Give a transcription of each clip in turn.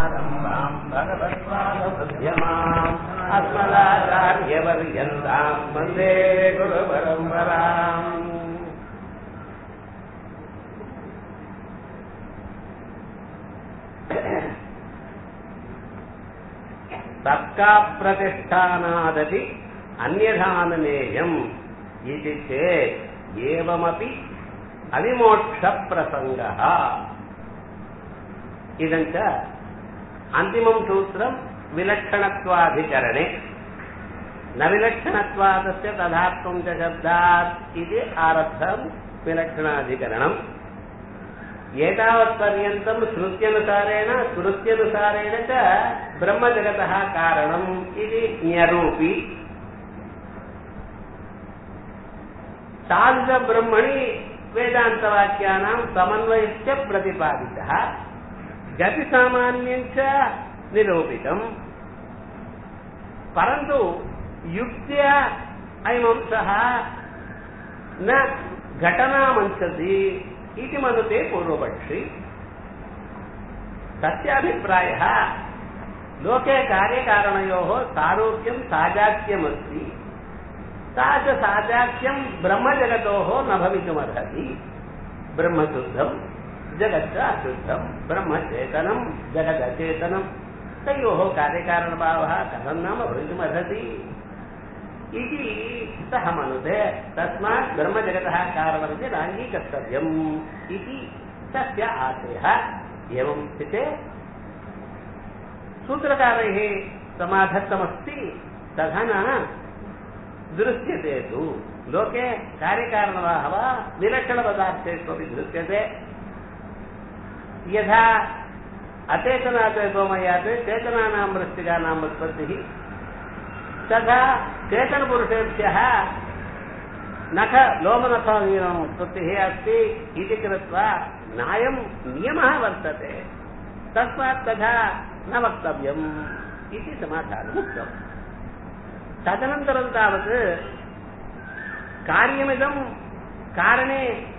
सदाशिवसमारम्भाम् भगवत्पादमध्यमाम् अस्मदाचार्यवर्यन्ताम् वन्दे गुरुपरम्पराम् तत्का प्रतिष्ठानादपि अन्यधाननेयम् इति चेत् एवमपि अविमोक्षप्रसङ्गः इदञ्च अन्तिमं सूत्रम् विलक्षणत्वाधिकरणे न विलक्षणत्वादस्य तदात्मं च शब्दात् इति आरब्धम् विलक्षणाधिकरणम् एतावत्पर्यन्तं श्रुत्यनुसारेण स्मृत्यनुसारेण च ब्रह्मजगतः कारणम् इति न्यरूपि तादृशब्रह्मणि वेदान्तवाक्यानां समन्वयश्च प्रतिपादितः गतिसामान्यञ्च निरूपितम् परन्तु युक्त्या अयमंसः न घटनामंसति इति मनुते पूर्वपक्षी तस्याभिप्रायः लोके कार्यकारणयोः सारूप्यं साजात्यमस्ति सा च साजात्यं ब्रह्मजगतोः न भवितुमर्हति ब्रह्मशुद्धं जगच्च अशुद्धं ब्रह्मचेतनं जगदचेतनं तयोः कार्यकारणभावः कथं नाम भवितुमर्हति इति सः मनुते तस्मात् ब्रह्मजगतः कारणमिति नाङ्गीकर्तव्यम् इति तस्य आशयः एवं स्थिते सूत्रकारैः समाधत्तमस्ति तथा न दृश्यते तु लोके कार्यकारणभावः विलक्षणपदार्थेष्वपि दृश्यते यथा अचेतनात् गोमयात् चेतनानां वृष्टिकानाम् उत्पत्तिः तथा चेतनपुरुषेभ्यः नख लोमनखादीनाम् उत्पत्तिः अस्ति इति कृत्वा नायं नियमः वर्तते तस्मात् तथा न वक्तव्यम् इति समाधानमुक्तम् तदनन्तरं तावत् कार्यमिदं कारणे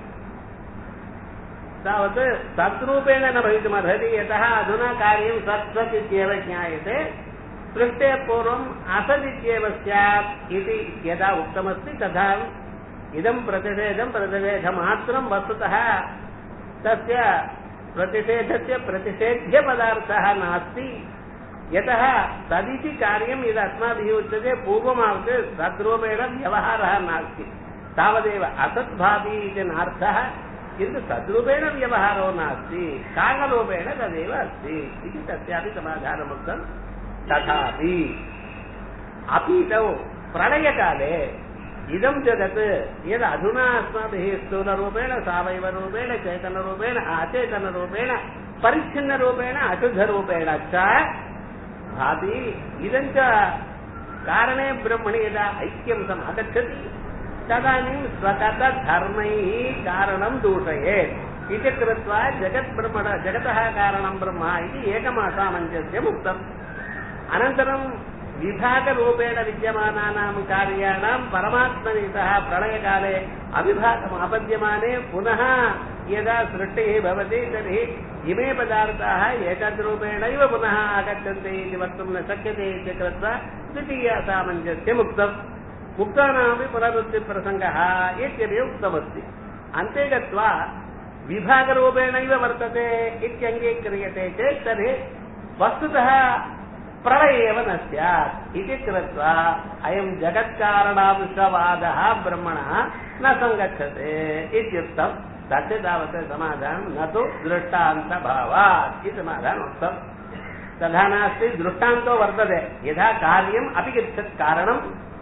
तावत् सद्रूपेण न भवितुमर्हति यतः अधुना कार्यं सत् सत् इत्येव ज्ञायते सृष्टेः पूर्वम् असदित्येव स्यात् इति यदा उक्तमस्ति तथा इदं प्रतिषेधं प्रतिषेधमात्रं वस्तुतः तस्य प्रतिषेधस्य प्रतिषेध्यपदार्थः नास्ति यतः तदिति कार्यम् यद् अस्माभिः उच्यते पूर्वमावत् सद्रूपेण व्यवहारः नास्ति तावदेव असद्भावी इति नार्थः किन्तु सद्रूपेण व्यवहारो नास्ति कारणरूपेण तदेव अस्ति इति तस्यापि समाधानमुक्तं तथापि अपि तौ प्रलयकाले इदं जगत् यद् अधुना अस्माभिः स्थूलरूपेण सावयवरूपेण चेतनरूपेण अचेतनरूपेण परिच्छिन्नरूपेण अशुद्धरूपेण च भाति इदं च कारणे ब्रह्मणि यदा ऐक्यं समागच्छति तदानीं स्वगतधर्मैः कारणं दूषयेत् इति कृत्वा जगद्ब्रह्मण जगतः कारणं ब्रह्म इति एकमासामञ्जस्यम् उक्तम् अनन्तरं विभागरूपेण विद्यमानानां कार्याणां परमात्मनितः प्रलयकाले अविभागम् आपद्यमाने पुनः यदा सृष्टिः भवति तर्हि इमे पदार्थाः एतद्रूपेणैव पुनः आगच्छन्ति इति वक्तुं न शक्यते इति कृत्वा द्वितीयसामञ्जस्यम् उक्तम् उक्तानामपि पुनरुक्तिप्रसङ्गः इत्यपि उक्तमस्ति अन्ते गत्वा विभागरूपेणैव वर्तते इत्यङ्गीक्रियते चेत् तर्हि वस्तुतः प्रलय एव न स्यात् इति कृत्वा अयं जगत्कारणांशवादः ब्रह्मणः न सङ्गच्छते इत्युक्तं तस्य तावत् समाधानं न तु दृष्टान्तभावात् इति समाधानम् उक्तम् तथा नास्ति दृष्टान्तो वर्तते यथा कार्यम् अपि गच्छत् कारणं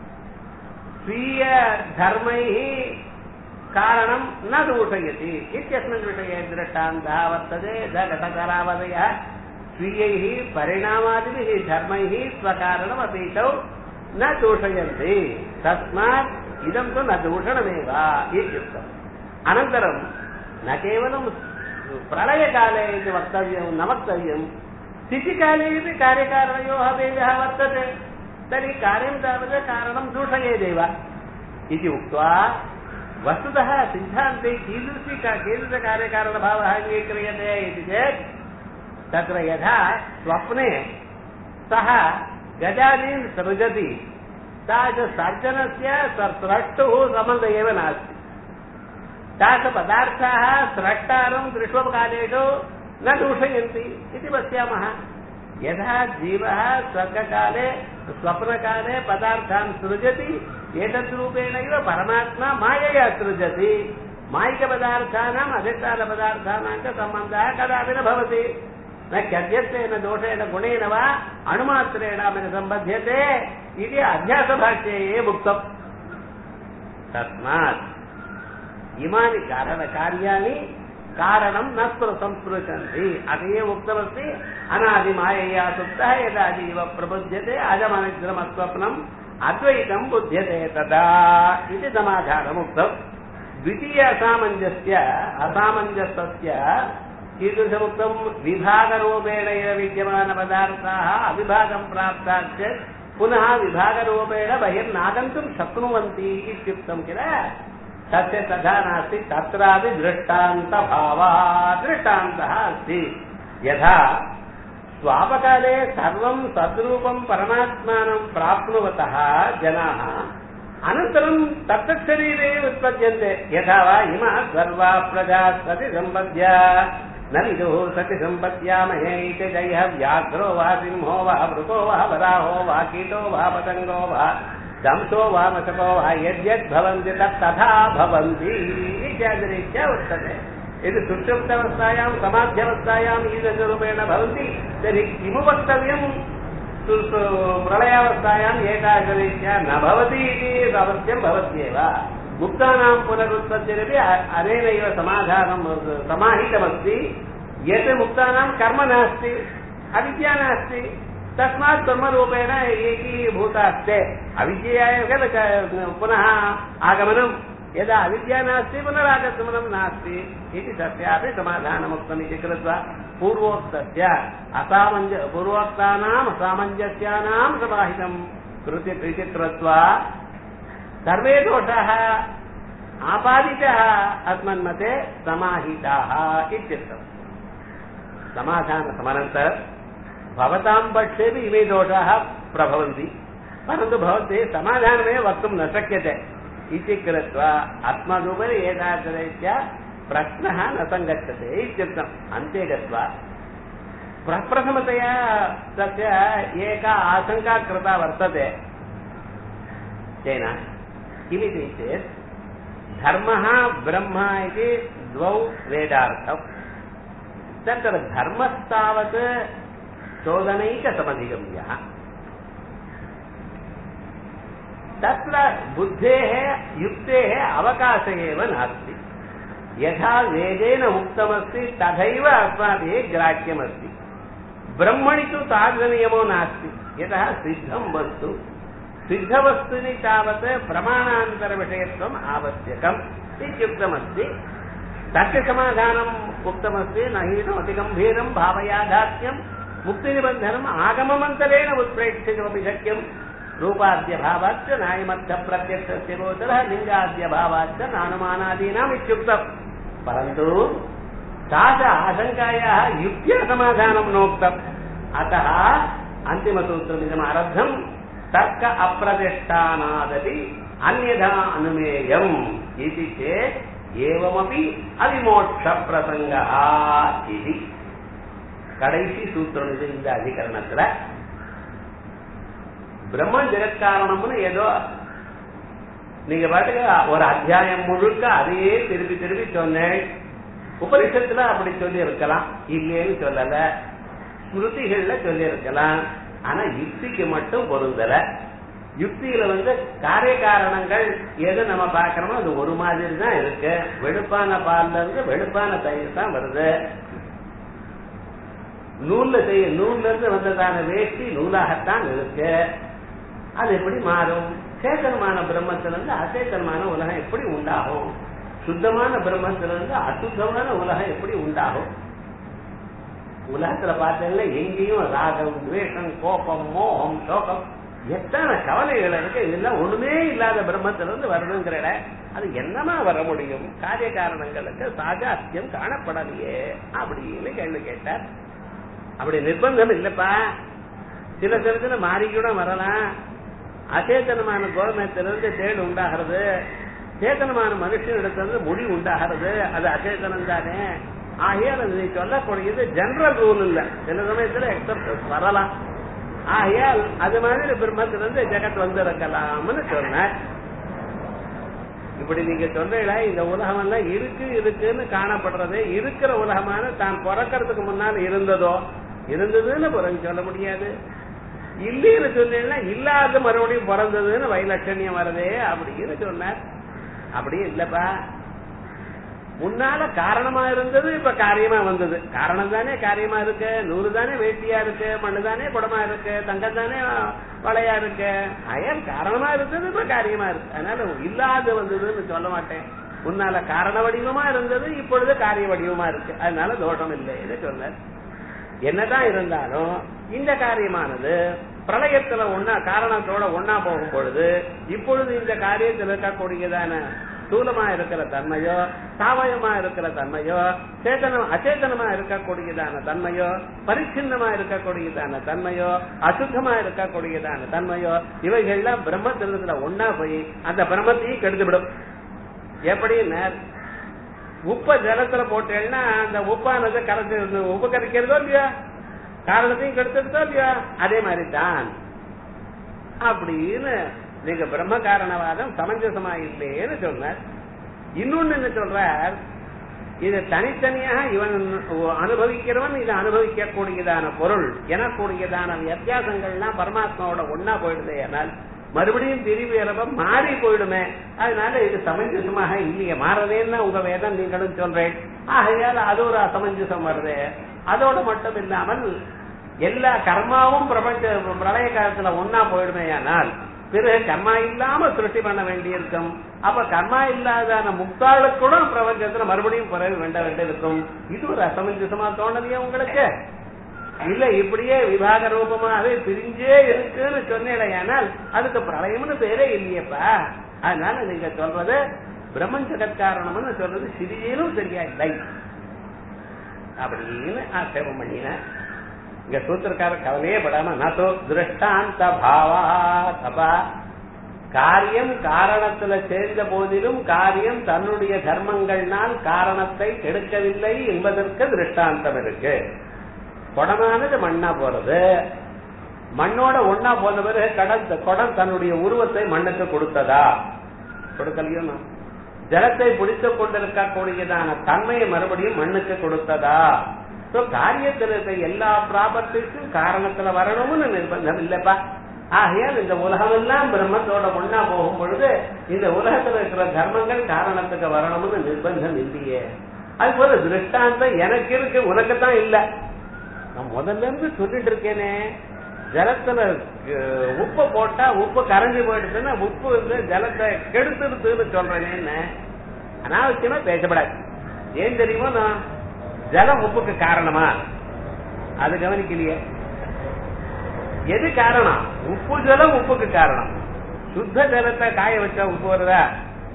स्वीयधर्मैः कारणं न दूषयति इत्यस्मिन् विषये दृष्टान्तः वर्तते घटकरावदयः स्वीयैः परिणामादिभिः धर्मैः स्वकारणमपि तौ न दूषयन्ति तस्मात् इदं तु न दूषणमेव इत्युक्तम् अनन्तरं न केवलं प्रलयकाले इति वक्तव्यं न वक्तव्यं स्थितिकाले अपि कार्यकारणयोः भेदः वर्तते तर्हि कार्यं तावत् कारणं दूषयेदेव इति उक्त्वा वस्तुतः सिद्धान्ते कीदृशी कीदृशकार्यकारणभावः अङ्गीक्रियते इति चेत् तत्र यथा स्वप्ने सः गजादीन् सृजति तादृशसर्जनस्य स्रष्टुः सम्बन्ध एव नास्ति तादृशपदार्थाः स्रष्टारं दृष्वकालेषु न दूषयन्ति इति पश्यामः यथा जीवः स्वर्गकाले स्वप्नकाले पदार्थान् सृजति एतद्रूपेणैव परमात्मा मायया सृजति मायिकपदार्थानाम् अधिष्ठानपदार्थानां च सम्बन्धः कदापि न भवति न क्यज्यत्वेन दोषेण गुणेन वा अणुमात्रेण सम्बध्यते इति अध्यासभाष्ये एव उक्तम् तस्मात् इमानि कारणकार्याणि कारणं न संस्पृशन्ति अत एव उक्तमस्ति अनादिमायया सुप्तः यदा जीव प्रबुध्यते अजमनिद्रमस्वप्नम् अद्वैतं बुध्यते तदा इति समाधानमुक्तम् द्वितीय असामञ्जस्य असामञ्जस्यस्य कीदृशमुक्तं विभागरूपेण एव विद्यमानपदार्थाः अविभागं प्राप्तात् चेत् पुनः विभागरूपेण बहिर्नागन्तुं शक्नुवन्ति इत्युक्तं किल तस्य तथा नास्ति तत्रापि दृष्टान्तभावात् दृष्टान्तः अस्ति यथा स्वापकाले सर्वं सद्रूपं परमात्मानं प्राप्नुवतः जनाः अनन्तरं तत्तच्छरीरे उत्पद्यन्ते यथा वा इमः सर्वा प्रजा सति सम्पद्य न विदुः सति सम्पद्यामहे इति जयः व्याघ्रो वा सिंहो वा वृको वा वराहो वा कीटो वा पतङ्गो वा दंशो वा मशको वा यद्यद् भवन्ति तत् तथा भवन्ति इत्यादिरीत्या उच्यते यदि सुषुप्तावस्थायां समाध्यवस्थायाम् ईदृशरूपेण भवन्ति तर्हि किमु वक्तव्यम् प्रलयावस्थायाम् एकादरीत्या न भवति इति अवश्यं भवत्येव मुक्तानां पुनरुत्पत्तिरपि अनेनैव समाधानं समाहितमस्ति यत् मुक्तानां कर्म नास्ति अविद्या नास्ति तस्मात् ब्रह्मरूपेण एकीभूतास्ते अविद्यया एव खलु पुनः आगमनं यदा अविद्या नास्ति पुनरागमनं नास्ति इति तस्यापि समाधानमुक्तमिति कृत्वा पूर्वोक्तस्य असामञ्ज पूर्वोक्तानाम् असामञ्जस्यानां समाहितं कृत्य इति कृत्वा सर्वे दोषाः आपादिताः अस्मन्मते समाहिताः इत्युक्तम् समाधानसमनन्तरं भवतां पक्षेपि इमे दोषाः प्रभवन्ति परन्तु भवद्भिः समाधानमेव वक्तुं न शक्यते इति कृत्वा अस्मदुपरि एतादृशरीत्या प्रश्नः न सङ्गच्छते इत्युक्तम् अन्ते गत्वा प्रप्रथमतया तस्य एका आशङ्का कृता वर्तते तेन किमिति चेत् धर्मः ब्रह्म इति द्वौ वेदार्थौ तत्र धर्मस्तावत् चोदनैकसमधिगम्यः तत्र बुद्धेः युक्तेः अवकाश एव नास्ति यथा वेदेन उक्तमस्ति तथैव अस्माभिः ग्राह्यमस्ति ब्रह्मणि तु तादृशनियमो नास्ति यतः सिद्धं वस्तु सिद्धवस्तुनि तावत् प्रमाणान्तरविषयत्वम् आवश्यकम् इत्युक्तमस्ति तस्य समाधानम् उक्तमस्ति न हीनमति गम्भीरं भावयाधास्यं मुक्तिनिबन्धनम् आगममन्तरेण उत्प्रेक्षितमपि शक्यम् रूपाद्यभावाच्च नायमर्थप्रत्यक्षस्य गोचरः लिङ्गाद्यभावाच्च नानुमानादीनाम् इत्युक्तम् परन्तु सा च आशङ्कायाः युक्त्या समाधानं नोक्तम् अतः अन्तिमसूत्रमिदम् आरब्धम् तर्क अप्रतिष्ठानादपि अन्यथा अनुमेयम् इति चेत् एवमपि अविमोक्षप्रसङ्गः इति கடைசி சூத்திரம் இது இந்த அதிகரணத்துல பிரம்ம ஜெகத்காரணம்னு ஏதோ நீங்க பாட்டுக்கு ஒரு அத்தியாயம் முழுக்க அதையே திருப்பி திருப்பி சொன்னேன் உபனிஷத்துல அப்படி சொல்லி இருக்கலாம் இல்லைன்னு சொல்லல ஸ்மிருதிகள்ல சொல்லி இருக்கலாம் ஆனா யுக்திக்கு மட்டும் பொருந்தல யுக்தியில வந்து காரிய காரணங்கள் எது நம்ம பாக்கிறோமோ அது ஒரு மாதிரி தான் இருக்கு வெளுப்பான பால்ல இருந்து வெளுப்பான தயிர் தான் வருது நூல்ல செய்ய நூல்ல இருந்து வந்ததான வேஷ்டி நூலாகத்தான் இருக்கு அது எப்படி மாறும் சேத்தனமான பிரம்மத்திலிருந்து அசேத்தனமான உலகம் எப்படி உண்டாகும் சுத்தமான பிரம்மத்திலிருந்து அசுத்தமான உலகம் எப்படி உண்டாகும் உலகத்துல பார்த்தீங்கன்னா எங்கேயும் ராகம் துவேஷம் கோபம் மோகம் சோகம் எத்தனை கவலைகள் இருக்கு இதெல்லாம் ஒண்ணுமே இல்லாத பிரம்மத்திலிருந்து வருதுங்கிற அது என்னமா வர முடியும் காரிய காரணங்களுக்கு சாஜாத்தியம் காணப்படலையே அப்படின்னு கேள்வி கேட்டார் அப்படி நிர்பந்தம் இல்லப்பா சில சிலத்துல மாறி கூட வரலாம் அச்சேதனமான கோமத்திலிருந்து தேடு உண்டாகிறது சேதனமான மனுஷனிடத்திலிருந்து முடி உண்டாகிறது அது அச்சேதனம் தானே ஆகையால் அது நீ சொல்லக்கூடியது ஜெனரல் ரூல் இல்ல சில சமயத்துல எக்ஸப்ட் வரலாம் ஆகையால் அது மாதிரி பிரம்மத்திலிருந்து ஜெகத் வந்திருக்கலாம்னு சொன்னார் இப்படி நீங்க சொல்றீங்களா இந்த உலகம் எல்லாம் இருக்கு இருக்குன்னு காணப்படுறது இருக்கிற உலகமான தான் பிறக்கிறதுக்கு முன்னால் இருந்ததோ இருந்ததுன்னு பிறகு சொல்ல முடியாது இல்லைன்னு சொன்னீங்கன்னா இல்லாத மறுபடியும் பிறந்ததுன்னு வைலட்சணியம் வருதே அப்படின்னு சொன்னார் அப்படியே இல்லப்பா முன்னால காரணமா இருந்தது இப்ப காரியமா வந்தது காரணம் தானே காரியமா இருக்கு நூறு தானே வேட்டியா இருக்கு மண்ணு தானே குடமா இருக்கு தங்கம் தானே வளையா இருக்கு அயல் காரணமா இருந்தது இப்ப காரியமா இருக்கு அதனால இல்லாத வந்ததுன்னு சொல்ல மாட்டேன் முன்னால காரண வடிவமா இருந்தது இப்பொழுது காரிய வடிவமா இருக்கு அதனால தோஷம் இல்லைன்னு சொன்னார் என்னதான் இருந்தாலும் இந்த காரியமானது பிரளயத்துல ஒன்னா காரணத்தோட ஒன்னா போகும் பொழுது இப்பொழுது இந்த காரியத்தில் இருக்கக்கூடியதான ஸ்தூலமா இருக்கிற தன்மையோ சாவயமா இருக்கிற தன்மையோ சேதனம் அச்சேதனமா இருக்கக்கூடியதான தன்மையோ பரிச்சின்னமா இருக்கக்கூடியதான தன்மையோ அசுத்தமா இருக்கக்கூடியதான தன்மையோ இவைகள்லாம் பிரம்மத்திரத்துல ஒன்னா போய் அந்த பிரம்மத்தையும் கெடுத்துவிடும் எப்படின்னு உப்ப ஜலத்துல போட்டேன்னா அந்த உப்பானது கரைச்சு உப்பு கரைக்கிறதோ இல்லையா காரணத்தையும் கெடுத்துடுதோ இல்லையா அதே மாதிரி தான் அப்படின்னு நீங்க பிரம்ம காரணவாதம் சமஞ்சசமா இல்லையேன்னு சொன்னார் இன்னொன்னு என்ன சொல்றார் இது தனித்தனியாக இவன் அனுபவிக்கிறவன் இதை அனுபவிக்க கூடியதான பொருள் எனக்கூடியதான வித்தியாசங்கள்லாம் பரமாத்மாவோட ஒன்னா போயிடுது ஆனால் மறுபடியும் திரும்பி வரப்ப மாறி போயிடுமே அதனால இது சமஞ்சசமாக இல்லையே மாறதேன்னு உங்க வேதம் நீங்களும் சொல்றேன் ஆகையால அது ஒரு அசமஞ்சசம் வருது அதோட மட்டும் இல்லாமல் எல்லா கர்மாவும் பிரபஞ்ச பிரளய காலத்துல ஒன்னா போயிடுமே ஆனால் பிறகு கர்மா இல்லாம சிருஷ்டி பண்ண வேண்டியிருக்கும் அப்ப கர்மா இல்லாதான முக்தாளுக்கு கூட பிரபஞ்சத்துல மறுபடியும் பிறகு வேண்ட வேண்டியிருக்கும் இது ஒரு அசமஞ்சசமா தோணலையா உங்களுக்கு இல்ல இப்படியே விபாக ரூபமாவே பிரிஞ்சே இருக்குன்னு சொன்னேனால் அதுக்கு பிரளயம்னு பேரே இல்லையப்பா அதனால நீங்க சொல்றது பிரம்மன் ஜெகத்காரணம்னு சொல்றது சிறியேனும் சரியா இல்லை அப்படின்னு ஆட்சேபம் பண்ணின இங்க சூத்திரக்கார கவலையே படாம நசோ திருஷ்டாந்த பாவா தபா காரியம் காரணத்துல சேர்ந்த போதிலும் காரியம் தன்னுடைய தர்மங்கள்னால் காரணத்தை கெடுக்கவில்லை என்பதற்கு திருஷ்டாந்தம் இருக்கு குடமானது மண்ணா போறது மண்ணோட ஒன்னா போன பிறகு கடல் குடம் தன்னுடைய உருவத்தை மண்ணுக்கு கொடுத்ததா கொடுக்கலையோ ஜலத்தை பிடித்துக் கொண்டிருக்கக்கூடியதான தன்மையை மறுபடியும் மண்ணுக்கு கொடுத்ததா காரியத்தில் இருக்க எல்லா ப்ராப்பர்ட்டிஸும் காரணத்துல வரணும்னு நிர்பந்தம் இல்லப்பா ஆகையால் இந்த உலகம் எல்லாம் பிரம்மத்தோட ஒன்னா போகும் பொழுது இந்த உலகத்துல இருக்கிற தர்மங்கள் காரணத்துக்கு வரணும்னு நிர்பந்தம் இல்லையே அது போல திருஷ்டாந்தம் எனக்கு இருக்கு உனக்குத்தான் இல்ல நான் முதல்ல இருந்து சொல்லிட்டு இருக்கேனே ஜலத்துல உப்பு போட்டா உப்பு கரைஞ்சு போயிடுச்சுன்னா உப்பு வந்து ஜலத்தை கெடுத்துடுதுன்னு சொல்றேன்னு அனாவசியமா பேசப்படாது ஏன் தெரியுமோ நான் ஜலம் உப்புக்கு காரணமா அது கவனிக்கலையே எது காரணம் உப்பு ஜலம் உப்புக்கு காரணம் சுத்த ஜலத்தை காய வச்சா உப்பு வருதா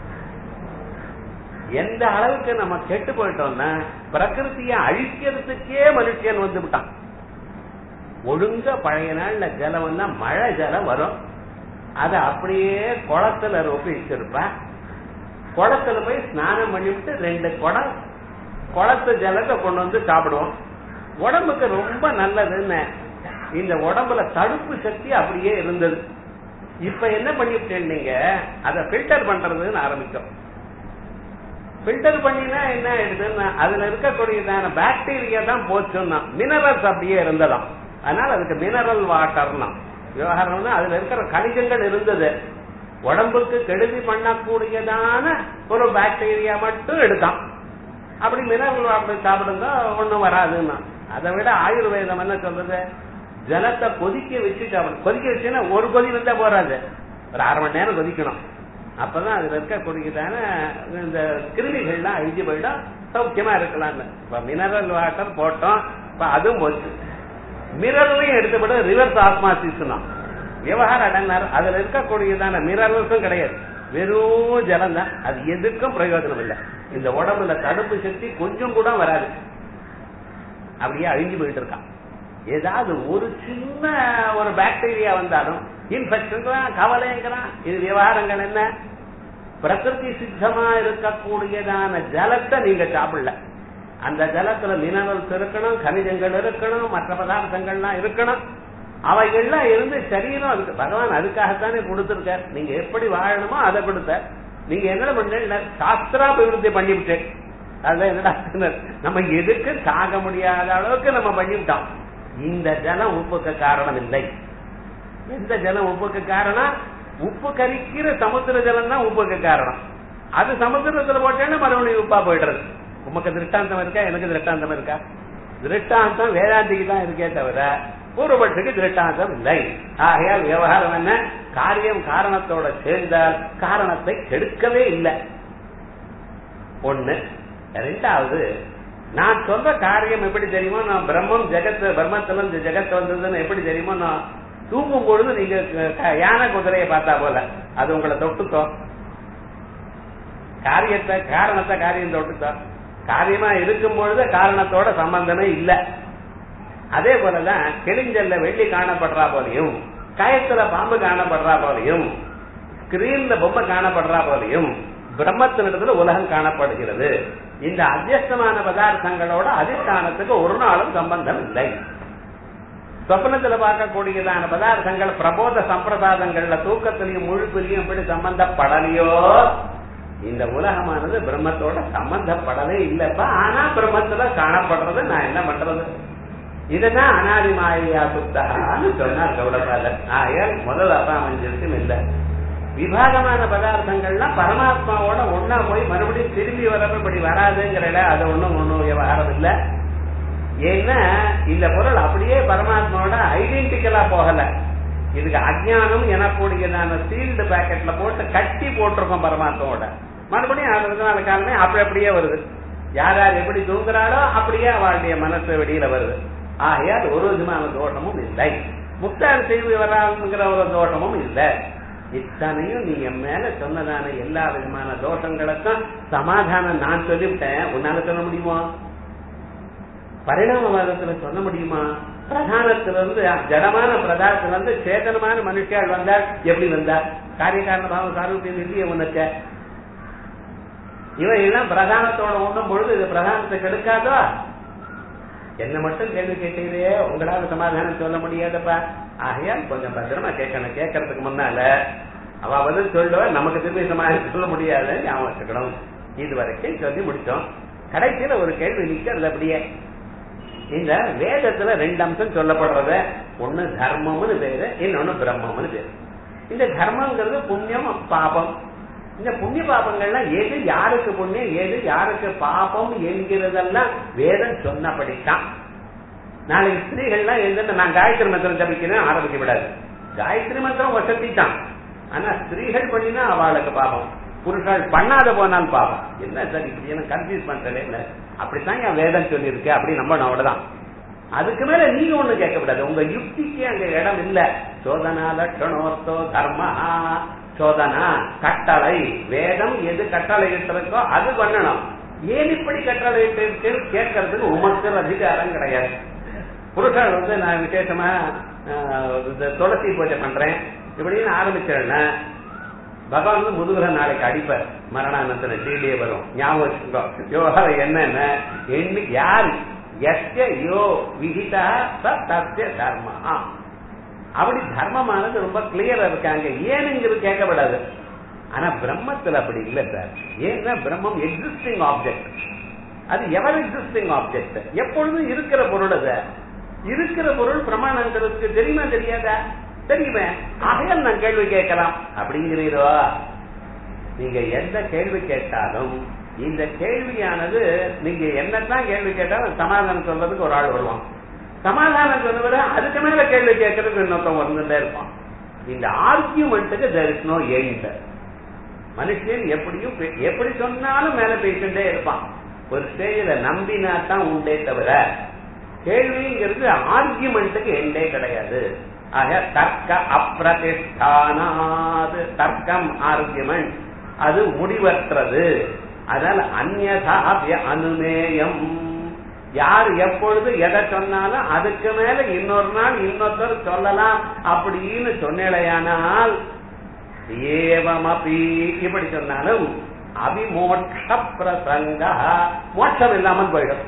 எந்த அளவுக்கு நம்ம கெட்டு போயிட்டோம்னா பிரகிருத்திய அழிக்கிறதுக்கே மனுஷன் வந்து விட்டான் ஒழுங்கா பழைய நாள்ல ஜலம் வந்தா மழை ஜலம் வரும் அத அப்படியே குளத்துல ரொப்பி வச்சிருப்பா குளத்துல போய் ஸ்நானம் பண்ணிவிட்டு ரெண்டு குடம் குளத்து ஜலத்தை கொண்டு வந்து சாப்பிடுவோம் உடம்புக்கு ரொம்ப நல்லதுன்னு இந்த உடம்புல தடுப்பு சக்தி அப்படியே இருந்தது இப்ப என்ன பண்ணிவிட்டேன் நீங்க அதை பில்டர் பண்றதுன்னு ஆரம்பிச்சோம் பில்டர் பண்ணினா என்ன ஆயிடுதுன்னா அதுல இருக்கக்கூடியதான பாக்டீரியா தான் போச்சுன்னா மினரல்ஸ் அப்படியே இருந்ததாம் அதனால அதுக்கு மினரல் வாட்டர்னா விவகாரம்னா அதுல இருக்கிற கணிதங்கள் இருந்தது உடம்புக்கு கெடுதி பண்ணக்கூடியதான ஒரு பாக்டீரியா மட்டும் எடுத்தான் அப்படி மினரல் வாட்டர் சாப்பிடுங்க ஒண்ணும் வராதுன்னா அதை விட ஆயுர்வேதம் என்ன சொல்றது ஜலத்தை கொதிக்க வச்சு சாப்பிடும் கொதிக்க வச்சுன்னா ஒரு கொதி வந்தா போறாது ஒரு அரை மணி நேரம் கொதிக்கணும் அப்பதான் அதுல இருக்கக்கூடியதான இந்த கிருமிகள்லாம் அழிஞ்சு போயிடும் சௌக்கியமா இருக்கலாம்னு இப்ப மினரல் வாட்டர் போட்டோம் இப்ப அதுவும் போச்சு மினரலையும் எடுத்துப்பட ரிவர்ஸ் ஆஸ்மாசிஸ் விவகாரம் அடங்கினார் அதுல இருக்கக்கூடியதான மினரல்ஸும் கிடையாது வெறும் ஜலம் தான் அது எதுக்கும் பிரயோஜனம் இல்லை இந்த உடம்புல தடுப்பு சக்தி கொஞ்சம் கூட வராது அப்படியே அழிஞ்சு போயிட்டு இருக்கான் ஏதாவது ஒரு சின்ன ஒரு பாக்டீரியா வந்தாலும் இன்ஃபெக்ஷன் கவலைங்கிறான் இது விவகாரங்கள் என்ன பிரகிருதி சித்தமா இருக்கக்கூடியதான ஜலத்தை நீங்க சாப்பிடல அந்த ஜலத்துல மினரல்ஸ் இருக்கணும் கனிஜங்கள் இருக்கணும் மற்ற பதார்த்தங்கள்லாம் இருக்கணும் அவைகள்லாம் இருந்து சரீரம் அதுக்கு பகவான் அதுக்காகத்தானே கொடுத்திருக்கார் நீங்க எப்படி வாழணுமோ அதை கொடுத்தார் நீங்க என்ன பண்ண சாஸ்திராபிவிருத்தி பண்ணிவிட்டேன் அதுதான் என்னடா நம்ம எதுக்கு சாக முடியாத அளவுக்கு நம்ம பண்ணிவிட்டோம் இந்த ஜலம் உப்புக்கு காரணம் இல்லை எந்த ஜலம் உப்புக்கு காரணம் உப்பு கரிக்கிற சமுத்திர ஜலம் தான் உப்புக்கு காரணம் அது சமுத்திரத்துல போட்டேன்னா மறுபடியும் உப்பா போயிடுறது உமக்கு திருஷ்டாந்தம் இருக்கா எனக்கு திருஷ்டாந்தம் இருக்கா திருஷ்டாந்தம் வேதாந்திக்கு தான் இருக்கே தவிர பூர்வபட்சுக்கு திருஷ்டாந்தம் இல்லை ஆகையால் விவகாரம் என்ன காரியம் காரணத்தோட சேர்ந்தால் காரணத்தை கெடுக்கவே இல்லை ஒண்ணு ரெண்டாவது நான் சொல்ற காரியம் எப்படி தெரியுமோ நான் பிரம்மம் ஜெகத் பிரம்மத்துல இருந்து ஜெகத் வந்ததுன்னு எப்படி தெரியுமோ நான் தூங்கும் பொழுது நீங்க யானை குதிரையை பார்த்தா போல அது உங்களை தொட்டுத்தோ காரியத்தை காரணத்தை காரியம் தொட்டுத்தோ காரியமா இருக்கும் பொழுது காரணத்தோட சம்பந்தமே இல்ல அதே போலதான் கிழிஞ்சல்ல வெள்ளி காணப்படுறா போலையும் கயத்துல பாம்பு காணப்படுறா போலையும் ஸ்கிரீன்ல பொம்மை காணப்படுறா போலையும் பிரம்மத்தினிடத்துல உலகம் காணப்படுகிறது இந்த அத்தியஸ்தமான பதார்த்தங்களோட அதிஷ்டானத்துக்கு ஒரு நாளும் சம்பந்தம் இல்லை சொப்னத்துல பார்க்கக்கூடியதான பதார்த்தங்கள் பிரபோத சம்பிரதாதங்கள்ல தூக்கத்திலையும் முழுப்பிலையும் எப்படி சம்பந்தப்படலையோ இந்த உலகமானது பிரம்மத்தோட சம்பந்தப்படவே இல்லப்பா ஆனா பிரம்மத்துல காணப்படுறது நான் என்ன பண்றது இதுதான் அனாதி மாயா சுத்தான்னு சொன்னார் கௌடபாதர் ஆயர் முதல் அசாமஞ்சசியம் இல்லை விபாகமான பதார்த்தங்கள்லாம் பரமாத்மாவோட ஒன்னா போய் மறுபடியும் திரும்பி வரப்ப இப்படி வராதுங்கிற அது ஒண்ணும் ஒண்ணும் விவகாரம் இல்லை ஏன்னா இந்த பொருள் அப்படியே பரமாத்மாவோட ஐடென்டிக்கலா போகல இதுக்கு அஜ்ஞானம் எனக்கூடியதான சீல்டு பேக்கெட்ல போட்டு கட்டி போட்டிருக்கோம் பரமாத்மாவோட மறுபடியும் அறுபது நாள் காலமே அப்படி அப்படியே வருது யார் யார் எப்படி தூங்குறாளோ அப்படியே அவளுடைய மனசு வெளியில வருது ஆகையால் ஒரு விதமான தோட்டமும் இல்லை முக்தார் செய்து வராங்கிற ஒரு தோட்டமும் இல்லை இத்தனையும் நீ என் மேல சொன்னதான எல்லா விதமான தோஷங்களுக்கும் சமாதானம் நான் சொல்லிவிட்டேன் உன்னால சொல்ல முடியுமா பரிணாமவாதத்துல சொல்ல முடியுமா பிரதானத்திலிருந்து ஜடமான பிரதானத்திலிருந்து சேதனமான மனுஷியால் வந்தால் எப்படி வந்தார் காரிய காரண பாவம் சாரூபியம் இல்லையே உனக்கு இவன் எல்லாம் பிரதானத்தோட உண்ணும் பொழுது இது பிரதானத்தை கெடுக்காதோ என்ன மட்டும் கேள்வி கேட்டீங்களே உங்களால சமாதானம் சொல்ல முடியாதப்பா ஆகையால் கொஞ்சம் பத்திரமா கேட்கணும் கேட்கறதுக்கு முன்னால அவ பதில் சொல்லுவ நமக்கு திரும்பி சமாதானம் சொல்ல முடியாது ஞாபகம் வச்சுக்கணும் இது வரைக்கும் சொல்லி முடிச்சோம் கடைசியில ஒரு கேள்வி நிக்கிறது அப்படியே இந்த வேதத்துல ரெண்டு அம்சம் சொல்லப்படுறது ஒண்ணு தர்மம்னு பேரு இன்னொன்னு பிரம்மம்னு பேரு இந்த தர்மங்கிறது புண்ணியம் பாபம் இந்த புண்ணிய பாபங்கள்லாம் எது யாருக்கு புண்ணியம் எது யாருக்கு பாபம் என்கிறதெல்லாம் வேதம் சொன்னபடித்தான் நாளைக்கு ஸ்திரீகள்லாம் எழுந்து நான் காயத்ரி மந்திரம் ஜபிக்கிறேன் ஆரம்பிக்க விடாது காயத்ரி மந்திரம் வசதி தான் ஆனா ஸ்திரீகள் பண்ணினா அவளுக்கு பாபம் புருஷால் பண்ணாத போனால் பாவம் என்ன சார் இப்படி என்ன கன்ஃபியூஸ் பண்றதே இல்ல அப்படித்தான் என் வேதம் சொல்லியிருக்கு அப்படி நம்ம அவ்வளவுதான் அதுக்கு மேல நீங்க ஒண்ணு கேட்கக்கூடாது உங்க யுக்திக்கு அங்க இடம் இல்ல சோதனா லட்சணோர்த்தோ தர்ம சோதனா கட்டளை வேதம் எது கட்டளை இருக்கோ அது பண்ணணும் ஏன் இப்படி கட்டளை இருக்கு கேட்கறதுக்கு உமக்கு அதிகாரம் கிடையாது புருஷன் வந்து நான் விசேஷமா துளசி பூஜை பண்றேன் இப்படின்னு ஆரம்பிச்சேன்னா பகவான் வந்து முதுகுல நாளைக்கு அடிப்பார் மரணானந்தன டிடியே வரும் ஞாபகம் வச்சுக்கோ விவகாரம் என்னென்ன என்ன யார் எஸ்ய யோ விகிதா சத்திய தர்மா அப்படி தர்மமானது ரொம்ப கிளியரா இருக்காங்க ஏனுங்கிறது கேட்கப்படாது ஆனா பிரம்மத்துல அப்படி இல்ல சார் ஏன்னா பிரம்மம் எக்ஸிஸ்டிங் ஆப்ஜெக்ட் அது எவர் எக்ஸிஸ்டிங் ஆப்ஜெக்ட் எப்பொழுதும் இருக்கிற பொருள் அது இருக்கிற பொருள் பிரமாணங்கிறதுக்கு தெரியுமா தெரியாதா தெரியுமே ஆகையால் நான் கேள்வி கேட்கலாம் அப்படிங்கிறீரோ நீங்க எந்த கேள்வி கேட்டாலும் இந்த கேள்வியானது நீங்க என்னத்தான் கேள்வி கேட்டாலும் சமாதானம் சொல்றதுக்கு ஒரு ஆள் வருவான் சமாதானம் சொன்னவரை அதுக்கு மேல கேள்வி கேட்கறதுக்கு இன்னொருத்தன் வந்துட்டே இருப்பான் இந்த ஆர்கியூமெண்ட்டுக்கு தெர் இஸ் நோ எண்ட் மனுஷன் எப்படியும் எப்படி சொன்னாலும் மேல பேசிட்டே இருப்பான் ஒரு ஸ்டேஜில நம்பினா தான் உண்டே தவிர கேள்விங்கிறது ஆர்கியூமெண்ட்டுக்கு எண்டே கிடையாது ஆக தர்க்க அப்பிரதிஷ்டானாது தர்க்கம் ஆர்குமெண்ட் அது முடிவற்றது அதனால் அந்நதா அனுமேயம் யார் எப்பொழுது எதை சொன்னாலும் அதுக்கு மேல இன்னொரு நாள் இன்னொருத்தர் சொல்லலாம் அப்படின்னு சொன்னேலையானால் ஏவமபி இப்படி சொன்னாலும் அபிமோட்ச பிரசங்க மோட்சம் இல்லாமல் போயிடும்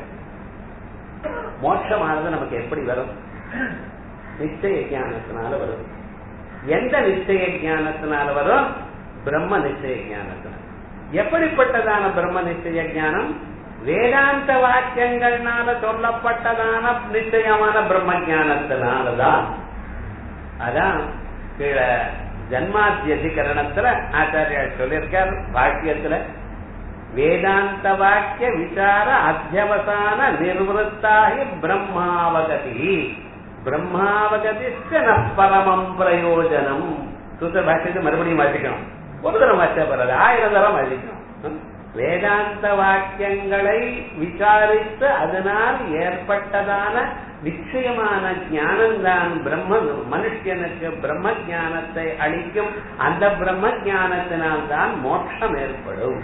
மோட்சமானது நமக்கு எப்படி வரும் நிச்சய ஞானத்தினால வரும் எந்த நிச்சய ஞானத்தினால வரும் பிரம்ம நிச்சய ஞானத்தினால எப்படிப்பட்டதான பிரம்ம நிச்சய ஞானம் வேதாந்த வாக்கியங்கள்னால சொல்லப்பட்டதான நிச்சயமான பிரம்ம ஞானத்தினாலதான் அதான் கீழே ஜன்மாத்தியதிகரணத்துல ஆச்சாரியார் சொல்லியிருக்கார் வாக்கியத்துல வேதாந்த வாக்கிய விசார அத்தியவசான நிர்வத்தாகி பிரம்மாவகதி பிரம்மாவகதிச்ச ந பரமம் பிரயோஜனம் சூத்திர பாஷ்யத்தை மறுபடியும் வாசிக்கணும் ஒரு தரம் வாசிச்சா போறது ஆயிரம் தரம் வாசிக்கணும் வேதாந்த வாக்கியங்களை விசாரித்து அதனால் ஏற்பட்டதான நிச்சயமான ஞானம்தான் பிரம்ம மனுஷனுக்கு பிரம்ம ஞானத்தை அளிக்கும் அந்த பிரம்ம ஞானத்தினால் தான் மோட்சம் ஏற்படும்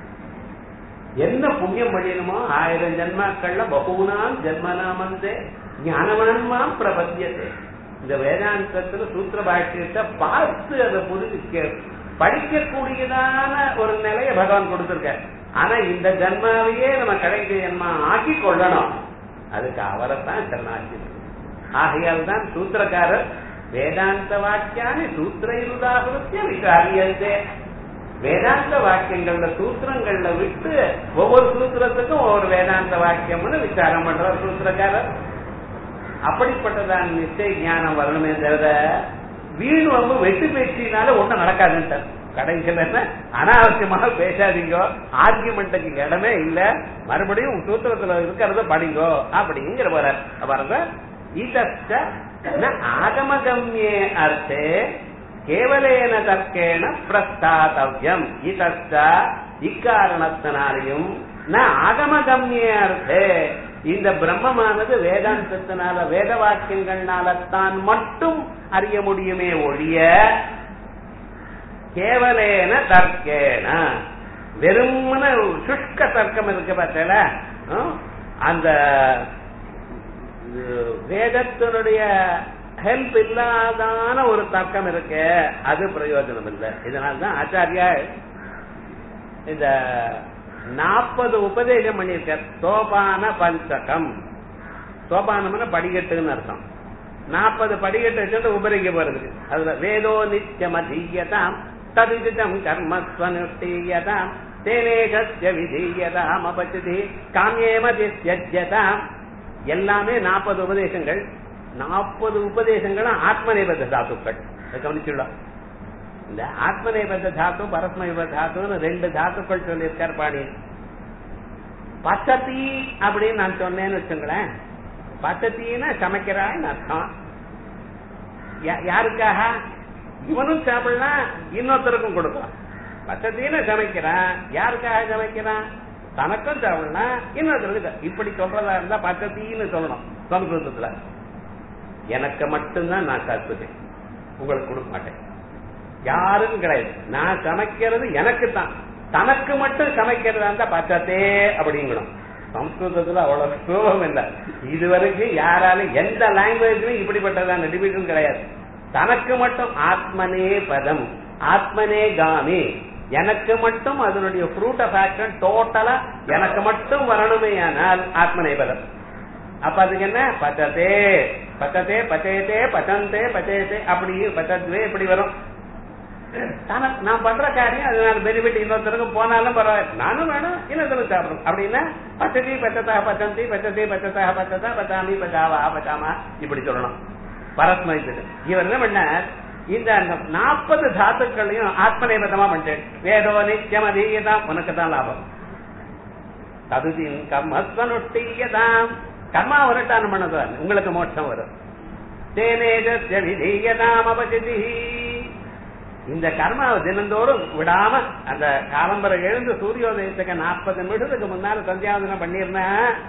என்ன புண்ணியம் பண்ணிடுமோ ஆயிரம் ஜென்மாக்கள்ல பகுனாம் ஜென்மனாமந்தே ஞானவான்மாம் பிரபத்தியதே இந்த வேதாந்தத்துல சூத்திர பாஷ்யத்தை பார்த்து அதை புரிஞ்சு படிக்கக்கூடியதான ஒரு நிலையை பகவான் கொடுத்திருக்க ஆனா இந்த ஜன்மாவையே நம்ம கடைசி ஜென்மா ஆக்கி கொள்ளணும் அதுக்கு அவரைத்தான் சரணாட்சி ஆகையால் தான் சூத்திரக்காரர் வேதாந்த வாக்கியானி சூத்திரைருதாகிருத்திய விசாரியந்தே வேதாந்த வாக்கியங்கள்ல சூத்திரங்கள்ல விட்டு ஒவ்வொரு சூத்திரத்துக்கும் ஒவ்வொரு வேதாந்த வாக்கியம்னு விசாரம் பண்ற சூத்திரக்காரர் அப்படிப்பட்டதான் நிச்சய ஞானம் வரணுமே தவிர வீண் வந்து வெட்டு பேச்சினால ஒண்ணும் நடக்காதுன்ட்டு கடைசியில் என்ன அனாவசியமாக பேசாதீங்க ஆர்குமெண்ட்டுக்கு இடமே இல்ல மறுபடியும் சூத்திரத்துல இருக்கிறத படிங்கோ அப்படிங்கிற போற பாருங்க இதச்ச ஆகமகம்யே அர்த்தே கேவலேன தர்க்கேன பிரஸ்தாத்தவ்யம் இதச்ச இக்காரணத்தினாலையும் ந ஆகமகம்யே அர்த்தே இந்த பிரம்மமானது வேதாந்தத்தினால வேத வாக்கியங்கள்னால தான் மட்டும் அறிய முடியுமே ஒழிய கேவலேன தர்க்கேன வெறுமன சுஷ்க தர்க்கம் இருக்கு பார்த்தல அந்த வேதத்தினுடைய ஹெல்ப் இல்லாதான ஒரு தர்க்கம் இருக்கு அது பிரயோஜனம் இல்லை இதனால்தான் ஆச்சாரியா இந்த நாற்பது உபதேசம் பண்ணியிருக்க சோபான பஞ்சகம் சோபானம்னா படிக்கட்டுன்னு அர்த்தம் நாற்பது படிக்கட்டு வச்சுட்டு உபரிக்க போறது அதுல வேதோ நித்தியம் அதீயதாம் ததிதம் கர்மஸ்வனுஷ்டீயதாம் தேனேகஸ்ய விதீயதாம் அபச்சதி காமியேமதி தியஜ்யதாம் எல்லாமே நாற்பது உபதேசங்கள் நாற்பது உபதேசங்களும் ஆத்மநேபத தாத்துக்கள் கவனிச்சுள்ளோம் இந்த ஆத்மநேபத தாத்து பரஸ்மயப தாத்துன்னு ரெண்டு தாத்துக்கள் சொல்லியிருக்கார் பாணி பச்சத்தி அப்படின்னு நான் சொன்னேன்னு வச்சுங்களேன் பச்சத்தின்னா சமைக்கிறான்னு அர்த்தம் யாருக்காக இவனும் சாப்பிடலாம் இன்னொருத்தருக்கும் கொடுக்கலாம் பச்சத்தின்னு சமைக்கிறான் யாருக்காக சமைக்கிறான் தனக்கும் சாப்பிடலாம் இன்னொருத்தருக்கு இப்படி சொல்றதா இருந்தா பச்சத்தின்னு சொல்லணும் சமஸ்கிருதத்துல எனக்கு மட்டும்தான் நான் சாப்பிடுவேன் உங்களுக்கு கொடுக்க மாட்டேன் யாருக்கும் கிடையாது நான் சமைக்கிறது எனக்கு தான் தனக்கு மட்டும் சமைக்கிறதா இருந்தா பச்சத்தே அப்படிங்கணும் சம்ஸ்கிருதத்துல அவ்வளவு சுலபம் இல்லை இதுவரைக்கும் யாராலும் எந்த லாங்குவேஜ்லயும் இப்படிப்பட்டதான டிவிஷன் கிடையாது தனக்கு மட்டும் ஆத்மனே பதம் ஆத்மனே காமி எனக்கு மட்டும் அதனுடைய ஃப்ரூட் ஆஃப் ஆக்ஷன் டோட்டலா எனக்கு மட்டும் வரணுமே ஆனால் ஆத்மனே பதம் அப்ப அதுக்கு என்ன பச்சத்தே பச்சத்தே பச்சயத்தே பச்சந்தே பச்சயத்தே அப்படி பச்சத்வே எப்படி வரும் நான் பண்ற காரியம் அதனால பெனிஃபிட் இன்னொருத்தருக்கும் போனாலும் பரவாயில்ல நானும் வேணும் இன்னொருத்தருக்கு சாப்பிடும் அப்படின்னா பச்சதி பச்சதா பச்சந்தி பச்சதி பச்சதா பச்சதா பச்சாமி பச்சாவா பச்சாமா இப்படி சொல்லணும் பரஸ்மயத்துக்கு இவர் என்ன பண்ண இந்த நாற்பது தாத்துக்களையும் ஆத்மநேபதமா பண்ணிட்டேன் வேதோ நித்தியம் அதீயதாம் உனக்கு தான் லாபம் ததுதின் கர்மஸ்வனுட்டீயதாம் கர்மா வரட்டானம் பண்ணதான் உங்களுக்கு மோட்சம் வரும் தேனேஜஸ்ய விதீயதாம் அபஜதி இந்த கர்மாவை தினந்தோறும் விடாம அந்த காலம்பரை எழுந்து சூரியோதயத்துக்கு நாற்பது நிமிடத்துக்கு முன்னால சந்தியாவதனம் பண்ணிருந்தா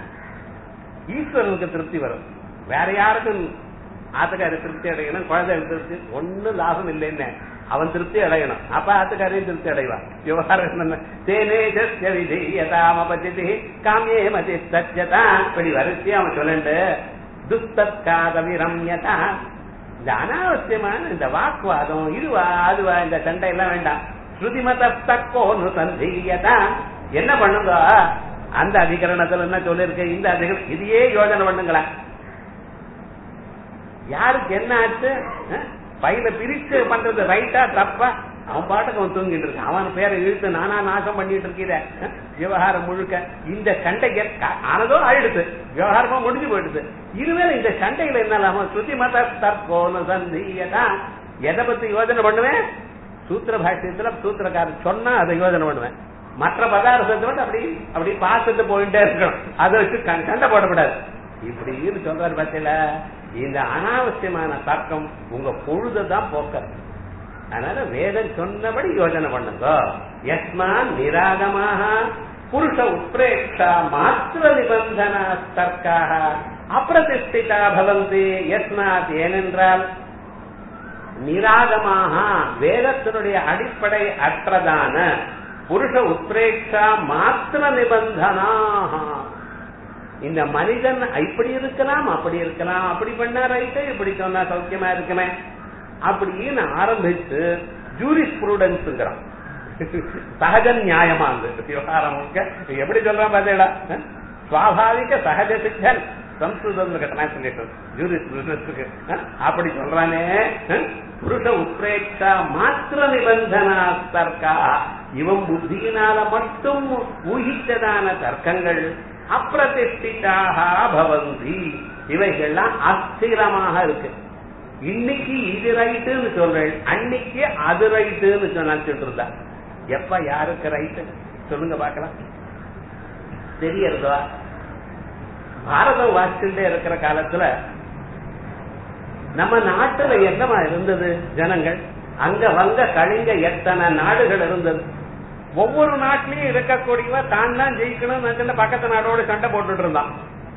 ஈஸ்வரனுக்கு திருப்தி வரும் வேற யாருக்கும் ஆத்துக்காரு திருப்தி அடையணும் குழந்தை திருப்தி ஒன்னும் லாபம் இல்லைன்னு அவன் திருப்தி அடையணும் அப்ப ஆத்துக்காரையும் திருப்தி அடைவான் விவகாரம் என்னன்னா தேனே ஜஸ்ய விதி யதாமபதி காமியே மதி சத்யதா இப்படி வரிசை அவன் சொல்லண்டு துஸ்தத்காத விரம்யதா இந்த அனாவசியமான இந்த வாக்குவாதம் இதுவா அதுவா இந்த சண்டை எல்லாம் வேண்டாம் ஸ்ருதிமத தக்கோனு சந்தீயதா என்ன பண்ணுங்க அந்த அதிகரணத்துல என்ன சொல்லிருக்கு இந்த அதிகரணம் இதையே யோஜனை பண்ணுங்களேன் யாருக்கு என்ன ஆச்சு அஹ்? பையில பிரிச்சு பண்றது ரைட்டா தப்பா அவன் பாட்டுக்கு அவன் தூங்கிட்டு இருக்கான் அவன் பேரை இழுத்து நானா நாசம் பண்ணிட்டு இருக்கிற அஹ்? விவகாரம் முழுக்க இந்த சண்டைக்கு க- ஆனதோ ஆயிடுது விவகாரமா முடிஞ்சு போயிடுது இனிமேல் இந்த சண்டையில என்ன லாபம் ஸ்ருதி மத தற்கோன சந்தியதா எதை பத்தி யோஜனை பண்ணுவேன் சூத்திர பாஷ்யத்துல சூத்திரக்காரன் சொன்னா அதை யோஜனை பண்ணுவேன் மற்ற பதார்த்தத்தை விட்டு அப்படி அப்படி பார்த்துட்டு போயிட்டே இருக்கணும் அதை வச்சு க- சண்டை போடக்கூடாது இப்படின்னு சொல்றாரு பத்தியில இந்த அனாவசியமான தர்க்கம் உங்க பொழுதுதான் போக்குறது அதனால வேதம் சொன்னபடி யோஜனை பண்ணுங்க யஸ்மான் நிராகமாக புருஷ உத்ரேக்ஷா மாத்திர நிபந்தனா தர்க்காக அப்பிரதிஷ்டிதா பவந்தி யஸ்மாத் ஏனென்றால் நிராகமாக வேதத்தினுடைய அடிப்படை அற்றதான புருஷ உத்ரேக்ஷா மாத்திர நிபந்தனாக இந்த மனிதன் இப்படி இருக்கலாம் அப்படி இருக்கலாம் அப்படி பண்ணா ரைட்டு இப்படி சொன்னா சௌக்கியமா இருக்குமே அப்படின்னு ஆரம்பிச்சு ஜூரிஸ் ப்ரூடன்ஸ்ங்கிறான் சகஜ நியாயமா அந்த விவகாரம் முழுக்க எப்படி சொல்றான் பாத்தீங்களா சுவாபாவிக சகஜ சித்தன் சம்ஸ்கிருதம் டிரான்ஸ்லேஷன் ஜூரிஸ் ப்ரூடன்ஸுக்கு அப்படி சொல்றானே அஹ், புருஷ உத்ரேக்ஷா மாத்திர நிபந்தனா தர்க்கா இவன் புத்தியினால மட்டும் ஊகித்ததான தர்க்கங்கள் அப்பிரதிஷ்டிதாக பவந்தி இவைகள்லாம் அஸ்திரமாக இருக்கு இன்னைக்கு இது ரைட்டுன்னு சொல்றேன் அன்னைக்கு அது ரைட்டுன்னு நினைச்சிட்டு இருந்தா எப்ப யாருக்கு ரைட்டு சொல்லுங்க பார்க்கலாம் தெரியறதா பாரதம் வாசிச்சுட்டே இருக்கிற காலத்துல நம்ம நாட்டுல என்னமா இருந்தது ஜனங்கள் அங்க வங்க கலிங்க எத்தனை நாடுகள் இருந்தது ஒவ்வொரு நாட்டிலையும் இருக்கக்கூடியவ தான் தான் ஜெயிக்கணும் நினைச்சுட்டு பக்கத்து நாடோட சண்டை போட்டுட்டு இருந்தான்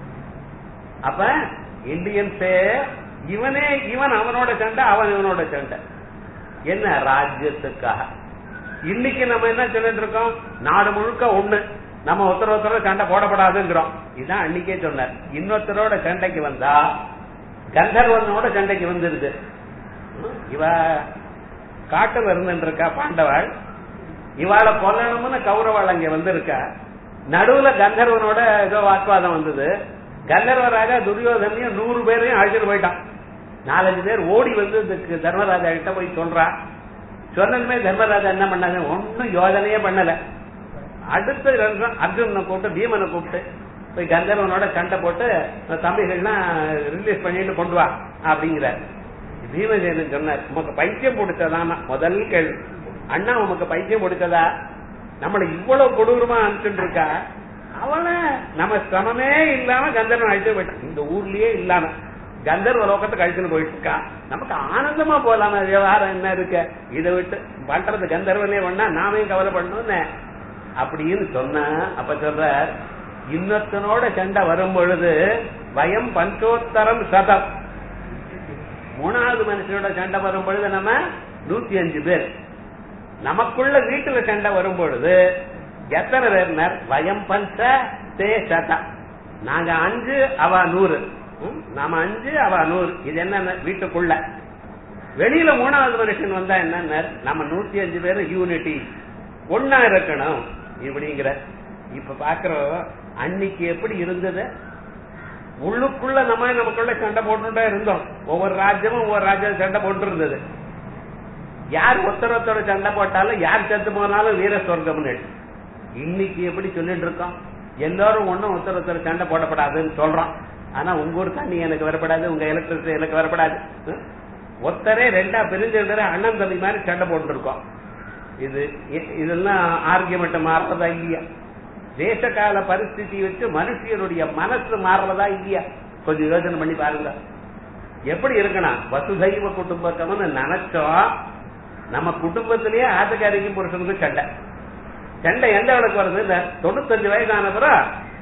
அப்ப இந்தியன்ஸே இவனே இவன் அவனோட சண்டை அவன் இவனோட சண்டை என்ன ராஜ்யத்துக்காக இன்னைக்கு நம்ம என்ன சொல்லிட்டு இருக்கோம் நாடு முழுக்க ஒண்ணு நம்ம ஒருத்தர் ஒருத்தர் சண்டை போடப்படாதுங்கிறோம் இதான் அன்னைக்கே சொன்னார் இன்னொருத்தரோட சண்டைக்கு வந்தா கந்தர்வனோட சண்டைக்கு வந்துருது இவ காட்டுல இருந்துட்டு இருக்கா பாண்டவாள் இவாளை கொல்லணும்னு கௌரவாள் அங்க வந்திருக்கா நடுவுல கந்தர்வனோட ஏதோ வாக்குவாதம் வந்தது கந்தர்வ ராஜா துரியோதனையும் நூறு பேரையும் அழைச்சிட்டு போயிட்டான் நாலஞ்சு பேர் ஓடி வந்து இதுக்கு தர்மராஜா கிட்ட போய் சொல்றா சொன்னதுமே தர்மராஜா என்ன பண்ணாங்க ஒன்னும் யோஜனையே பண்ணல அடுத்த நிமிஷம் அர்ஜுனனை கூப்பிட்டு பீமனை கூப்பிட்டு போய் கந்தர்வனோட சண்டை போட்டு தம்பிகள்லாம் ரிலீஸ் பண்ணிட்டு கொண்டு வா அப்படிங்கிறார் பீமசேனன் சொன்னார் உமக்கு பைத்தியம் பிடிச்சதானா முதல் கேள்வி அண்ணா உமக்கு பைத்தியம் பிடிச்சதா நம்மள இவ்வளவு கொடூரமா அனுப்பிச்சுட்டு இருக்கா அவளை நம்ம சிரமமே இல்லாம கந்தர்வன் அழிச்சு போயிட்டான் இந்த ஊர்லயே இல்லாம கந்தர்வ லோகத்துக்கு அழிச்சுன்னு போயிட்டு இருக்கா நமக்கு ஆனந்தமா போலாம விவகாரம் என்ன இருக்கு இதை விட்டு பண்றது கந்தர்வனே ஒண்ணா நாமையும் கவலைப்படணும்னு அப்படின்னு சொன்னா அப்ப சொல்ற இன்னொருத்தனோட சண்டை வரும் பொழுது பயம் பஞ்சோத்தரம் சதம் மூணாவது மனுஷனோட சண்டை வரும் பொழுது நம்ம நூத்தி அஞ்சு பேர் நமக்குள்ள வீட்டுல சண்டை வரும் பொழுது எத்தனை பேர்னர் வயம் பஞ்ச தே சதம் நாங்க அஞ்சு அவ நூறு ம், நாம அஞ்சு அவ நூறு இது என்ன வீட்டுக்குள்ள வெளியில மூணாவது மனுஷன் வந்தா என்ன நம்ம நூத்தி அஞ்சு பேரும் யூனிட்டி ஒன்னா இருக்கணும் இப்படிங்கிற இப்ப பாக்குறோம் அன்னைக்கு எப்படி இருந்தது உள்ளுக்குள்ள நம்ம நமக்குள்ள சண்டை போட்டுட்டே இருந்தோம் ஒவ்வொரு ராஜ்யமும் ஒவ்வொரு ராஜ்யம் சண்டை போட்டு இருந்தது யார் ஒருத்தர் ஒருத்தரோட சண்டை போட்டாலும் யார் செத்து போனாலும் வீர சொர்க்கம்னு இன்னைக்கு எப்படி சொல்லிட்டு இருக்கோம் எல்லாரும் ஒண்ணும் ஒருத்தர் ஒருத்தர் சண்டை போடப்படாதுன்னு சொல்றோம் ஆனா உங்க ஊர் தண்ணி எனக்கு வரப்படாது உங்க எலக்ட்ரிசிட்டி எனக்கு வரப்படாது ஹம்? ஒருத்தரே ரெண்டா பிரிஞ்சு அண்ணன் தம்பி மாதிரி சண்டை போட்டு இருக்கோம் இது இ- இதெல்லாம் ஆர்கியமெண்ட் மாறுறதா இல்லையா தேச கால பரிஸ்திதி வச்சு மனுஷியருடைய மனசு மாறுறதா இல்லையா கொஞ்சம் யோசனை பண்ணி பாருங்க எப்படி இருக்கணும் வசுதைவ குடும்பக்கம்னு நினைச்சோம் நம்ம குடும்பத்திலேயே ஆத்துக்காரிக்கும் புருஷனுக்கும் சண்டை சண்டை எந்த அளவுக்கு வருது இந்த தொண்ணூத்தஞ்சு வயதான பிறகு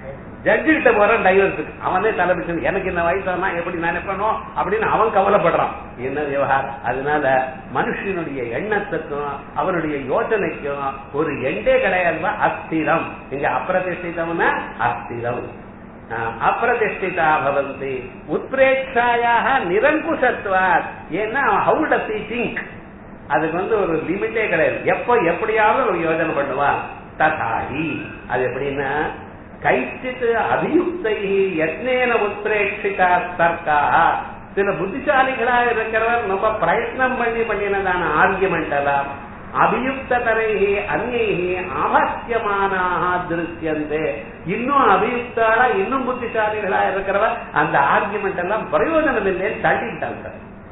ஜட்ஜு கிட்ட போறான் டைவர்ஸுக்கு அவனே தலைபிச்சு எனக்கு இந்த வயசானா எப்படி நினைப்பனோ அப்படின்னு அவன் கவலைப்படுறான் என்ன விவகாரம் அதனால மனுஷனுடைய எண்ணத்துக்கும் அவனுடைய யோசனைக்கும் ஒரு எண்டே கிடையாது அஸ்திரம் இங்க அப்பிரதிஷ்டிதம்னா அஸ்திரம் அப்பிரதிஷ்டிதா பவந்தி உத்ரேட்சாயாக நிரங்குஷத்வார் ஏன்னா ஹவு டஸ் he திங்க் அதுக்கு வந்து ஒரு லிமிட்டே கிடையாது எப்ப எப்படியாவது ஒரு யோஜனை பண்ணுவான் ததாகி அது எப்படின்னா கைச்சித்து அபியுக்தை யத்னேன உத்ரேட்சிதா தர்க்கா சில புத்திசாலிகளா இருக்கிறவர் ரொம்ப பிரயத்னம் பண்ணி பண்ணினதான ஆர்குமெண்ட் எல்லாம் அபியுக்தரைஹி அந்நேஹி ஆபாசியமானாக திருஷ்யந்தே இன்னும் அபியுக்தாளா இன்னும் புத்திசாலிகளா இருக்கிறவர் அந்த ஆர்குமெண்ட் எல்லாம் பிரயோஜனம் இல்லைன்னு தள்ளிட்டாங்க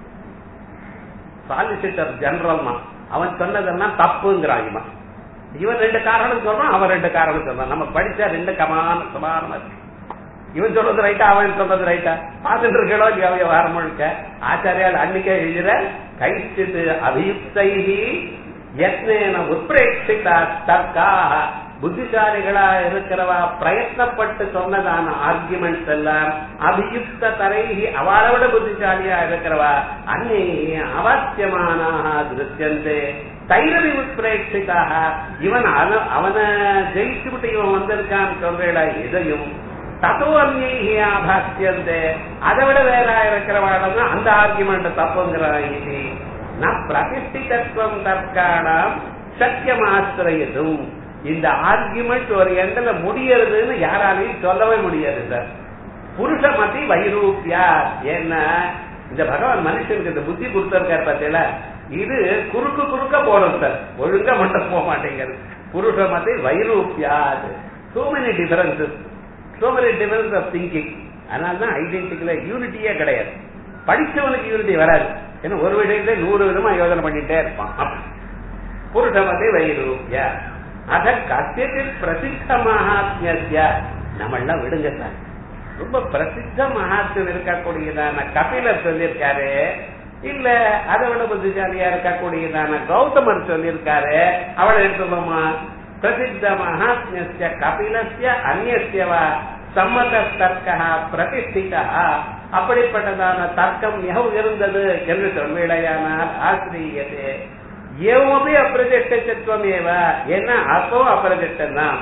சாலிசிட்டர் ஜெனரல் அவன் சொன்னதெல்லாம் தப்புங்கிறான் இவன் இவன் ரெண்டு காரணம் சொல்றான் அவன் ரெண்டு காரணம் சொல்றான் நம்ம படிச்ச ரெண்டு கமான சமானமா இருக்கு இவன் சொல்றது ரைட்டா அவன் சொல்றது ரைட்டா பார்த்துட்டு இருக்கோ வியாபாரம் முழுக்க ஆச்சாரியால் அன்னைக்கே எழுதுற கைச்சித்து அபியுக்தைகி யத்னேன உத்ரேட்சிதா தர்க்கா புத்திசாலிகளா இருக்கிறவா பிரயத்னப்பட்டு சொன்னதான ஆர்குமெண்ட்ஸ் எல்லாம் அபியுக்த தரைகி அவளை விட புத்திசாலியா இருக்கிறவா அந்நேகி அவாத்தியமானாக திருஷ்யந்தே தைரவி உத்ரேட்சிதாக இவன் அவ- அவனை ஜெயிச்சு விட்டு இவன் வந்திருக்கான்னு சொல்றேடா எதையும் தத்துவ அந்நேகி ஆபாத்தியந்தே அதை விட வேற இருக்கிறவாடம்னா அந்த ஆர்குமெண்ட் தப்புங்கிறான் இது ந பிரதிஷ்டிதத்துவம் தற்காலம் சத்தியமாசிரியதும் இந்த ஆர்குமெண்ட் ஒரு எண்டல முடியறதுன்னு யாராலையும் சொல்லவே முடியாது சார் புருஷ மதி வைரூப்பியா ஏன்னா இந்த பகவான் மனுஷனுக்கு இந்த புத்தி கொடுத்திருக்காரு பார்த்தீங்களா இது குறுக்கு குறுக்க போடும் சார் ஒழுங்கா மட்டும் போக மாட்டேங்கிறது புருஷ மதி வைரூப்பியா so many differences so many difference of thinking அதனால தான் ஐடென்டிக்கல யூனிட்டியே கிடையாது படிச்சவனுக்கு யூனிட்டி வராது ஏன்னா ஒரு விடயத்தை நூறு விதமா யோசனை பண்ணிட்டே இருப்பான் புருஷமதி வைரூப்ய அத கத்தியத்தில் பிரசித்த மகாத்மிய நம்மெல்லாம் விடுங்க சார் ரொம்ப பிரசித்த மகாத்மியம் இருக்கக்கூடியதான கபிலர் சொல்லியிருக்காரு இல்ல அதை விட புத்திசாலியா இருக்கக்கூடியதான கௌதமர் சொல்லியிருக்காரு அவளை எடுத்துக்கோமா பிரசித்த மகாத்மிய கபிலஸ்ய அந்நியவா சம்மத தர்க்கா பிரதிஷ்டிதா அப்படிப்பட்டதான தர்க்கம் மிக உயர்ந்தது என்று சொல்வேடையானால் ஆசிரியதே ஏவமபி அப்பிரதிஷ்டத்துவம் ஏவ என்ன அப்போ அப்பிரதிஷ்டம் தான்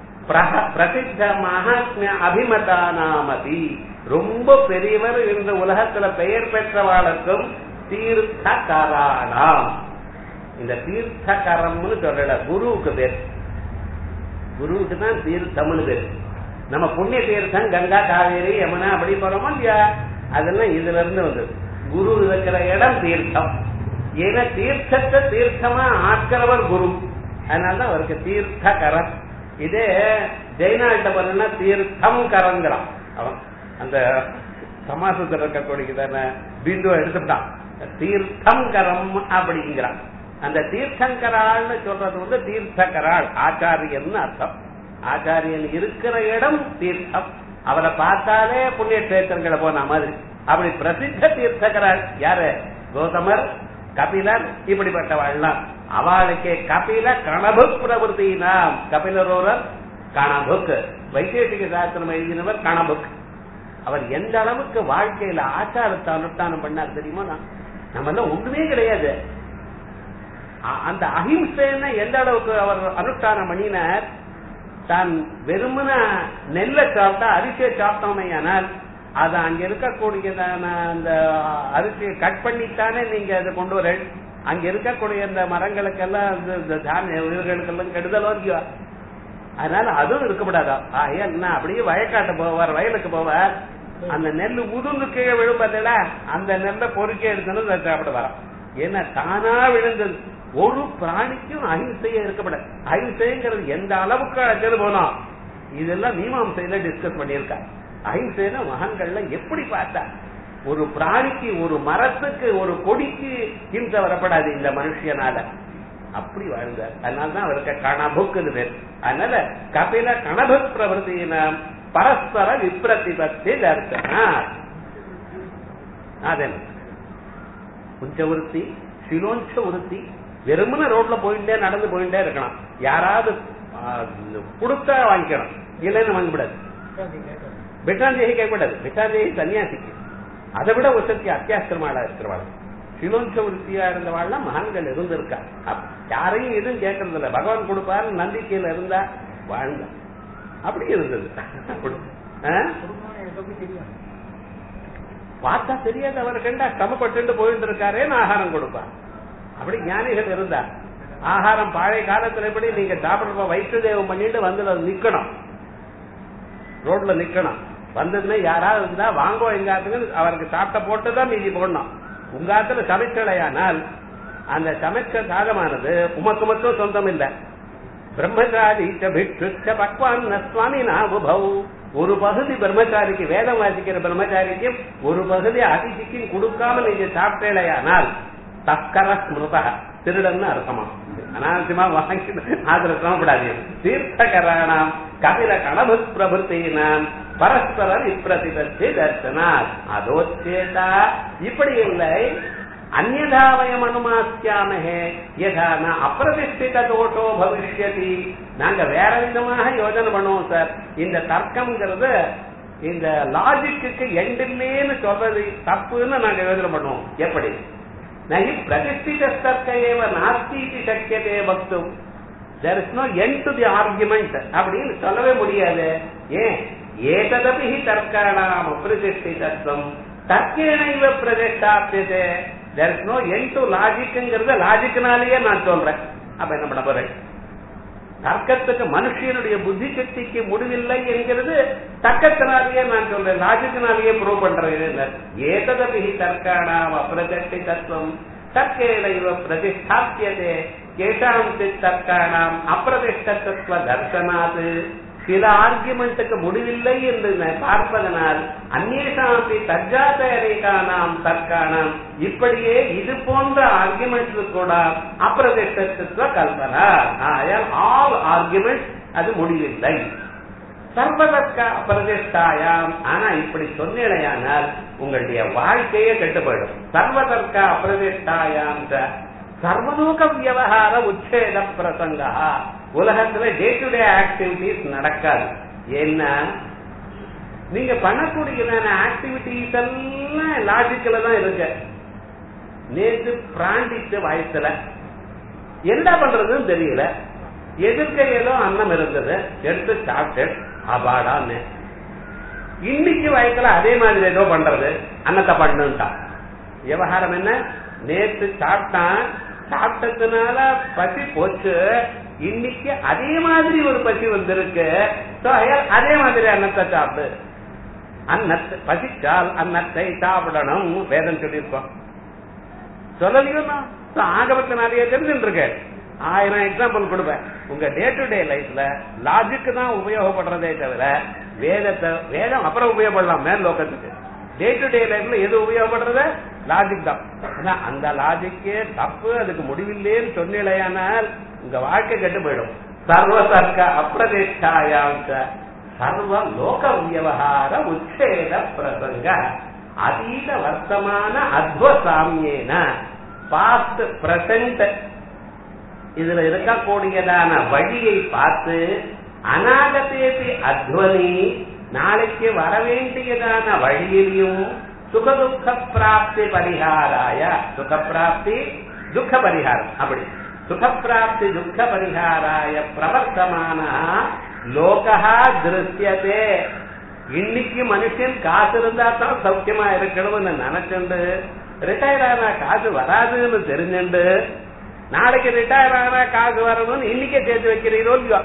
பிரசித்த மகாத்மிய அபிமதானாமதி ரொம்ப பெரியவர் இந்த உலகத்துல பெயர் பெற்றவாளுக்கும் தீர்த்த கராணாம் இந்த தீர்த்த கரம்னு சொல்லல குருவுக்கு பேர் குருவுக்கு தான் தீர்த்தம்னு பேர் நம்ம புண்ணிய தீர்த்தம் கங்கா காவேரி யமுனா அப்படி போறோமோ இல்லையா அதெல்லாம் இதுல இருந்து வந்தது குரு இருக்கிற இடம் தீர்த்தம் ஏன்னா தீர்த்தத்தை தீர்த்தமா ஆக்கிறவர் குரு அதனாலதான் அவருக்கு தீர்த்த கரம் இதே ஜெயினாட்ட பண்ணா தீர்த்தம் கரங்கிறான் அவன் அந்த சமாசத்தில் இருக்கக்கூடியதான பிந்துவை எடுத்துட்டான் தீர்த்தம் கரம் அப்படிங்கிறான் அந்த தீர்த்தங்கராள்னு சொல்றது வந்து தீர்த்தகராள் ஆச்சாரியன் அர்த்தம் ஆச்சாரியன் இருக்கிற இடம் தீர்த்தம் அவரை பார்த்தாலே புண்ணிய கஷேத்திரங்களை போன மாதிரி அப்படி பிரசித்த தீர்த்தகராள் யாரு கௌதமர் கபிலர் இப்படிப்பட்டவாள்லாம் அவளுக்கே கபில கணபுக் பிரவருத்தினாம் கபிலரோரர் கணபுக் வைசேஷிக சாஸ்திரம் எழுதினவர் கணபுக் அவர் எந்த அளவுக்கு வாழ்க்கையில ஆச்சாரத்தை அனுஷ்டானம் பண்ணார் தெரியுமா நம்ம எல்லாம் ஒண்ணுமே கிடையாது அ- அந்த அஹிம்சைன்னு எந்த அளவுக்கு அவர் அனுஷ்டானம் பண்ணினார் தான் வெறுமன நெல்லை சாப்பிட்டா அரிசியை சாப்பிட்டோமே ஆனால் அது அங்க இருக்கக்கூடியதான அந்த அரிசியை கட் பண்ணித்தானே நீங்க அதை கொண்டு வர அங்க இருக்கக்கூடிய இந்த மரங்களுக்கெல்லாம் இந்த இந்த தானிய உயிர்களுக்கெல்லாம் கெடுதலோ இல்லையோ அதனால அதுவும் இருக்கக்கூடாதா ஆயா என்ன அப்படியே வயக்காட்டு போவார் வயலுக்கு போவார் அந்த நெல் உதுந்து கீழே விழும்பதில்ல அந்த நெல்லை பொறுக்கி எடுத்துன்னு அதை சாப்பிட வரோம் ஏன்னா தானா விழுந்தது ஒரு பிராணிக்கும் அஹிம்சையே இருக்கப்படாது அஹிம்சைங்கிறது எந்த அளவுக்கு அழைச்சது போனோம் இதெல்லாம் மீமாம்சையில டிஸ்கஸ் பண்ணியிருக்காங்க அஹிம்சைனா மகன்கள்ல எப்படி பார்த்தா ஒரு பிராணிக்கு ஒரு மரத்துக்கு ஒரு கொடிக்கு ஹிம்சை வரப்படாது இந்த மனுஷனால அப்படி வாழ்ந்தார் அதனாலதான் அவருக்கு கணபுக்குன்னு பேர் அதனால கபில கணபுக் பிரவருத்தியினம் பரஸ்பர விப்ரதிபத்தி தர்சனா அதே உஞ்ச விருத்தி சிலோஞ்ச விருத்தி வெறுமன ரோட்ல போயிட்டே நடந்து போயிட்டே இருக்கலாம் யாராவது ஆ, கொடுத்தா வாங்கிக்கணும் இல்லைன்னு வாங்கிவிடாது பிட்டாந்தேகி கேட்கக்கூடாது பிட்டாந்தேகி சன்னியாசிக்கு அதை விட ஒசத்தி அத்தியாசிரமாளா இருக்கிறவாள் சிலோஞ்ச விருத்தியா இருந்தவாள்லாம் மகான்கள் இருந்திருக்கா அப்- யாரையும் எதுவும் கேட்கறது இல்ல பகவான் கொடுப்பாரு நம்பிக்கையில இருந்தா வாழ்ந்த அப்படி இருந்தது அப்படி. ஆ? பார்த்தா தெரியாது அவர் கண்டா சிரமப்பட்டு போயிட்டு இருக்காரேன்னு ஆகாரம் கொடுப்பார் அப்படி ஞானிகள் இருந்தா ஆகாரம் பழைய காலத்துல எப்படி நீங்க சாப்பிடுற வயிற்று தேவம் பண்ணிட்டு வந்து அதுல நிக்கணும் ரோட்ல நிக்கணும் வந்ததுன்னா யாராவது இருந்தா வாங்கோ எங்காத்துக்கு அவருக்கு சாப்பிட்ட போட்டுதான் மீதி போடணும் உங்க ஆத்துல சமைச்சலையானால் அந்த சமைச்ச சாதமானது உமக்கு மட்டும் சொந்தம் இல்ல பிரம்மச்சாரி பிக்ஷுச்ச பக்வான் சுவாமி நாபுபௌ ஒரு பகுதி பிரம்மச்சாரிக்கு வேதம் வாசிக்கிற பிரம்மச்சாரிக்கும் ஒரு பகுதி அதிதிக்கும் கொடுக்காம நீங்க சாப்பிட்டேலையானால் தக்கர ஸ்மிருத திருடன்னு அர்த்தமா அனாவசியமா வாங்கி அதுல சிரமப்படாதீங்க தீர்த்தகராணாம் கபில கணபு பிரபுத்தினாம் பரஸ்பர விப்ரதிபத்தி தர்சனாத் அதோச்சேதா இப்படி இல்லை அந்நதா வயம் அனுமாசியாமஹே யதா ந அப்பிரதிஷ்டித தோஷோ பவிஷ்யதி நாங்க வேற விதமாக யோஜனை பண்ணுவோம் சார் இந்த தர்க்கம்ங்கிறது இந்த லாஜிக்கு எண்டில்லேன்னு சொல்றது தப்புன்னு நாங்க யோஜனை பண்ணுவோம் எப்படி நகி பிரதிஷ்டித தர்க்க ஏவ நாஸ்தி சக்கியதே வக்தும் there is no end to the argument அப்படின்னு சொல்லவே முடியாது ஏன் ஏததபி ஹி தர்க்காணாம் அப்பிரதிஷ்டிதத்துவம் தர்க்கேன இவ பிரதிஷ்டாப்பியதே there is no end to லாஜிக்ங்கிறத லாஜிக்னாலேயே நான் சொல்றேன் அப்ப என்ன பண்ண போறேன் தர்க்கத்துக்கு மனுஷனுடைய புத்தி சக்திக்கு முடிவில்லை என்கிறது தர்க்கத்தினாலேயே நான் சொல்றேன் லாஜிக்கினாலேயே ப்ரூவ் பண்றேன் ஏததபி தர்க்காணாம் அப்பிரதிஷ்டி தத்துவம் தர்க்கேன இவ பிரதிஷ்டாப்பியதே கேஷாம் தர்க்காணாம் அப்பிரதிஷ்டத்துவ தர்சனாது சில ஆர்குமெண்ட்டுக்கு முடிவில்லை என்று நான் பார்ப்பதனால் அந்நேஷாம்பி தஜாத அநேகானாம் தர்க்கானாம் இப்படியே இது போன்ற ஆர்குமெண்ட்ஸ் கூட அப்பிரதிஷ்டத்துவ கல்பனா ஆயால் ஆல் ஆர்குமெண்ட் அது முடிவில்லை சர்வதற்க அப்பிரதிஷ்டாயாம் ஆனா இப்படி சொன்னேனையானால் உங்களுடைய வாழ்க்கையே கெட்டு போயிடும் சர்வதற்க அப்பிரதிஷ்டாயாம் சர்வலோக விவகார உச்சேத பிரசங்கா உலகத்துல டே டு டே ஆக்டிவிட்டிஸ் நடக்காது ஏன்னா நீங்க பண்ணக்கூடியதான ஆக்டிவிட்டிஸ் எல்லாம் லாஜிக்கல தான் இருக்கு நேற்று பிராண்டிச்சு வயசுல என்ன பண்றதுன்னு தெரியல எதிர்க்க ஏதோ அன்னம் இருந்தது எடுத்து சாப்பிட்டு அபாடான்னு இன்னைக்கு வயசுல அதே மாதிரி ஏதோ பண்றது அன்னத்தை பண்ணுட்டான் விவகாரம் என்ன நேற்று சாப்பிட்டான் சாப்பிட்டதுனால பசி போச்சு இன்னைக்கு அதே மாதிரி ஒரு பசி வந்திருக்கு So, அதே மாதிரி அன்னத்தை சாப்பிடு அன்னத்தை பசிச்சால் அன்னத்தை சாப்பிடணும் வேதம் சொல்லியிருக்கோம் சொல்லலையும் நான் So, ஆகமத்தை நிறைய தெரிஞ்சுட்டு இருக்கேன் ஆயிரம் எக்ஸாம்பிள் கொடுப்பேன் உங்க டே டு டே லைஃப்ல லாஜிக் தான் உபயோகப்படுறதே தவிர வேதத்தை வேதம் அப்புறம் உபயோகப்படலாம் மேல் லோகத்துக்கு டே டு டே லைஃப்ல எது உபயோகப்படுறது லாஜிக் தான் ஆனா அந்த லாஜிக்கே தப்பு அதுக்கு முடிவில்லைன்னு சொன்னிலையானால் உங்க வாழ்க்கை கெட்டு போயிடும் சர்வ தர்க்க அப்பிரதிஷ்டாயாம் ச சர்வ லோக வியவகார உச்சேத பிரசங்க அதீத வர்த்தமான அத்வசாமியேன பாஸ்ட் பிரசன்ட் இதுல இருக்கக்கூடியதான வழியை பார்த்து அநாகத்தேபி அத்வனி நாளைக்கு வரவேண்டியதான வழியிலையும் சுகதுக்க பிராப்தி பரிகாராய சுக பிராப்தி துக்க பரிகாரம் அப்படி சுக பிராப்தி துக்க பரிகாராய பிரவர்த்தமான லோகா திருஷ்யதே இன்னைக்கு மனுஷன் காசு இருந்தா தான் சௌக்கியமா இருக்கணும்னு நினைச்சுண்டு ரிட்டையர் ஆனா காசு வராதுன்னு தெரிஞ்சுண்டு நாளைக்கு ரிட்டையர் ஆனா காசு வரணும்னு இன்னைக்கே சேர்த்து வைக்கிறீரோ இல்லையோ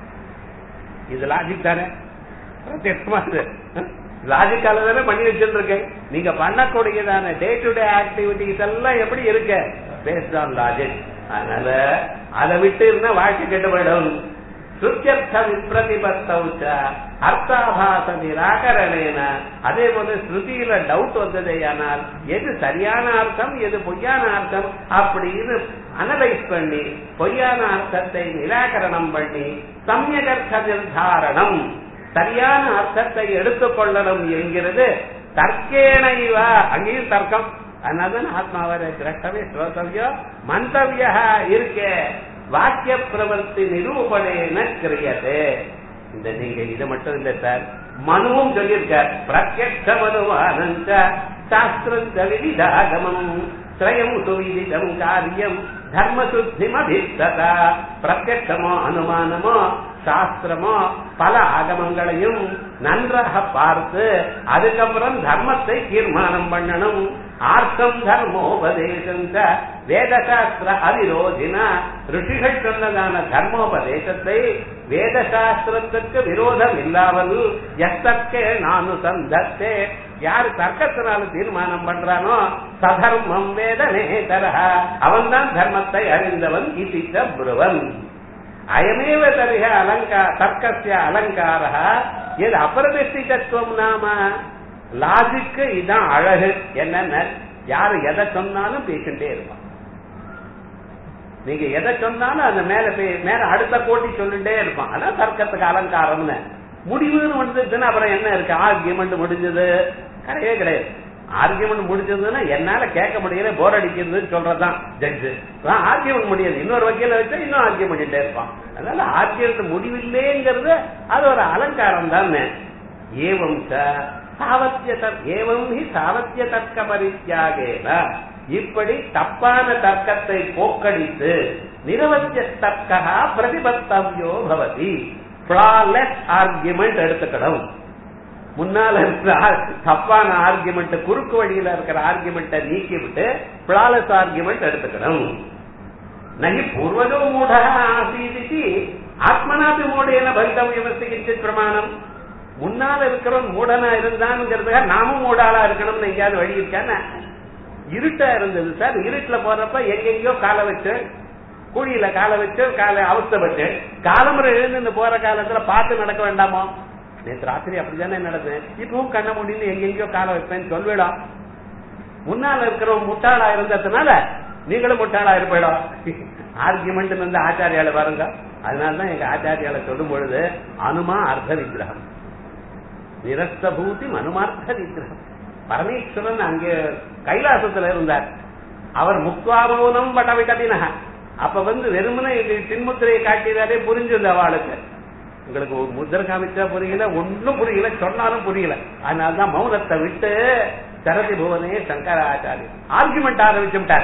இது லாஜிக் தானே பிரத்யேகமா இது லாஜிக்கால தானே பண்ணி வச்சுட்டு இருக்கேன் நீங்க பண்ணக்கூடியதான டே டு டே ஆக்டிவிட்டிஸ் எல்லாம் எப்படி இருக்கு பேஸ்ட் ஆன் லாஜிக் அதனால அதை விட்டு இருந்தா வாழ்க்கை கெட்டு போயிடும் சுத்தியர்த்த விப்ரதிபத்தௌச்ச அர்த்தாபாச நிராகரணேன அதே போல ஸ்ருதியில டவுட் வந்ததேயானால் எது சரியான அர்த்தம் எது பொய்யான அர்த்தம் அப்படின்னு அனலைஸ் பண்ணி பொய்யான அர்த்தத்தை நிராகரணம் பண்ணி சமயகர்த்த நிர்தாரணம் சரியான அர்த்தத்தை எடுத்துக்கொள்ளணும் என்கிறது தர்க்கேனைவா அங்கேயும் தர்க்கம் அதனால ஆத்மாவர திரட்டவே ஸ்ரோதவியோ மந்தவியா இருக்கே வாக்கிய பிரவர்த்தி நிரூபணேன கிரியது இந்த நீங்க இது மட்டும் இல்ல சார் மனுவும் சொல்லியிருக்கார் பிரத்யக்ஷ மனுவானந்த சாஸ்திரம் விவிதாகமம் திரயம் சுவிதிதம் காரியம் தர்ம சுத்திமபித்ததா பிரத்யக்ஷமோ அனுமானமோ சாஸ்திரமோ பல ஆகமங்களையும் நன்றாக பார்த்து அதுக்கப்புறம் தர்மத்தை தீர்மானம் பண்ணணும் ஆர்த்தம் தர்மோபதேசம் வேதசாஸ்திர அவிரோதின ரிஷிகள் சொன்னதான தர்மோபதேசத்தை வேதசாஸ்திரத்துக்கு விரோதம் இல்லாமல் எத்தக்கே நானு சந்தத்தே யார் தர்க்கத்தினால தீர்மானம் பண்றானோ சதர்மம் வேதனே தரஹ அவன் தான் தர்மத்தை அறிந்தவன் இசித்த புருவன் அயமேவ தருக அலங்கா தர்க்கசிய அலங்கார எது அபரதிஷ்டிகத்துவம் நாம லாஜிக்கு இதான் அழகு என்னன்னு யாரு எதை சொன்னாலும் பேசிட்டே இருப்பான் நீங்க எதை சொன்னாலும் அந்த மேல பே- மேல அடுத்த கோட்டி சொல்லிட்டே இருப்பான் அதான் தர்க்கத்துக்கு அலங்காரம்னு முடிவுன்னு வந்துச்சுன்னா அப்புறம் என்ன இருக்கு ஆர்கியூமெண்ட் முடிஞ்சது கிடையவே கிடையாது ஆர்கியூமெண்ட் முடிஞ்சதுன்னா என்னால கேட்க முடியல போர் அடிக்கிறதுன்னு சொல்றதுதான் ஜட்ஜு ஆர்கியூமெண்ட் முடியாது இன்னொரு வக்கீல வச்சா இன்னும் ஆர்கியூ பண்ணிட்டே இருப்பான் அதனால ஆர்கியூமெண்ட் முடிவில்லைங்கிறது அது ஒரு அலங்காரம் தானே ஏவம் ச சாவத்திய தர்- ஏவம் ஹி சாவத்திய தர்க்க பரித்தியாகேன இப்படி தப்பான தர்க்கத்தை போக்கடித்து நிரவத்திய தர்க்கா பிரதிபத்தவியோ பவதி ஃபிளாலெஸ் ஆர்குமெண்ட் எடுத்துக்கணும் முன்னால இருக்கிற ஆர்- தப்பான ஆர்குமெண்ட் குறுக்கு வழியில இருக்கிற ஆர்குமெண்ட்டை நீக்கி விட்டு பிளாலஸ் ஆர்குமெண்ட் எடுத்துக்கணும் நகி பூர்வஜோ மூட ஆசீதி ஆத்மனாபி மூடேன பவித்தவியமஸ்தி கிஞ்சித் பிரமாணம் முன்னால இருக்கிறவன் மூடனா இருந்தான்ங்கிறதுக்காக நாமும் மூடாளா இருக்கணும்னு எங்கேயாவது வழி இருக்கான இருட்டா இருந்தது சார் இருட்டுல போறப்ப எங்கெங்கயோ காலை வச்சு குழியில காலை வச்சு காலை அவஸ்தப்பட்டு காலமுறை எழுந்து போற காலத்துல பார்த்து நடக்க வேண்டாமோ நேற்று ராத்திரி அப்படிதானே நடந்தது இப்பவும் கண்ண முடின்னு எங்கெங்கயோ காலை வைப்பேன்னு சொல்லிடும் முன்னால இருக்கிறவங்க முட்டாளா இருந்ததுனால நீங்களும் முட்டாளா இருப்பிடும் ஆர்குமெண்ட் வந்து ஆச்சாரியால பாருங்க அதனாலதான் எங்க ஆச்சாரியால சொல்லும் பொழுது அனுமா அர்த்த விக்கிரகம் நிரஸ்தபூதி மனுமார்த்த விக்கிரகம் பரமேஸ்வரன் அங்கே கைலாசத்துல இருந்தார் அவர் முக்வாமௌனம் படவிட்டபினக அப்ப வந்து வெறுமனே இது பின்முத்திரையை காட்டினாலே புரிஞ்சது அவளுக்கு உங்களுக்கு ஒரு முத்திரை காமிச்சா புரியல ஒன்னும் புரியல சொன்னாலும் புரியல அதனாலதான் மௌனத்தை விட்டு சரதி புவனே சங்கராச்சாரியர் ஆர்குமெண்ட் ஆரம்பிச்சுட்டார்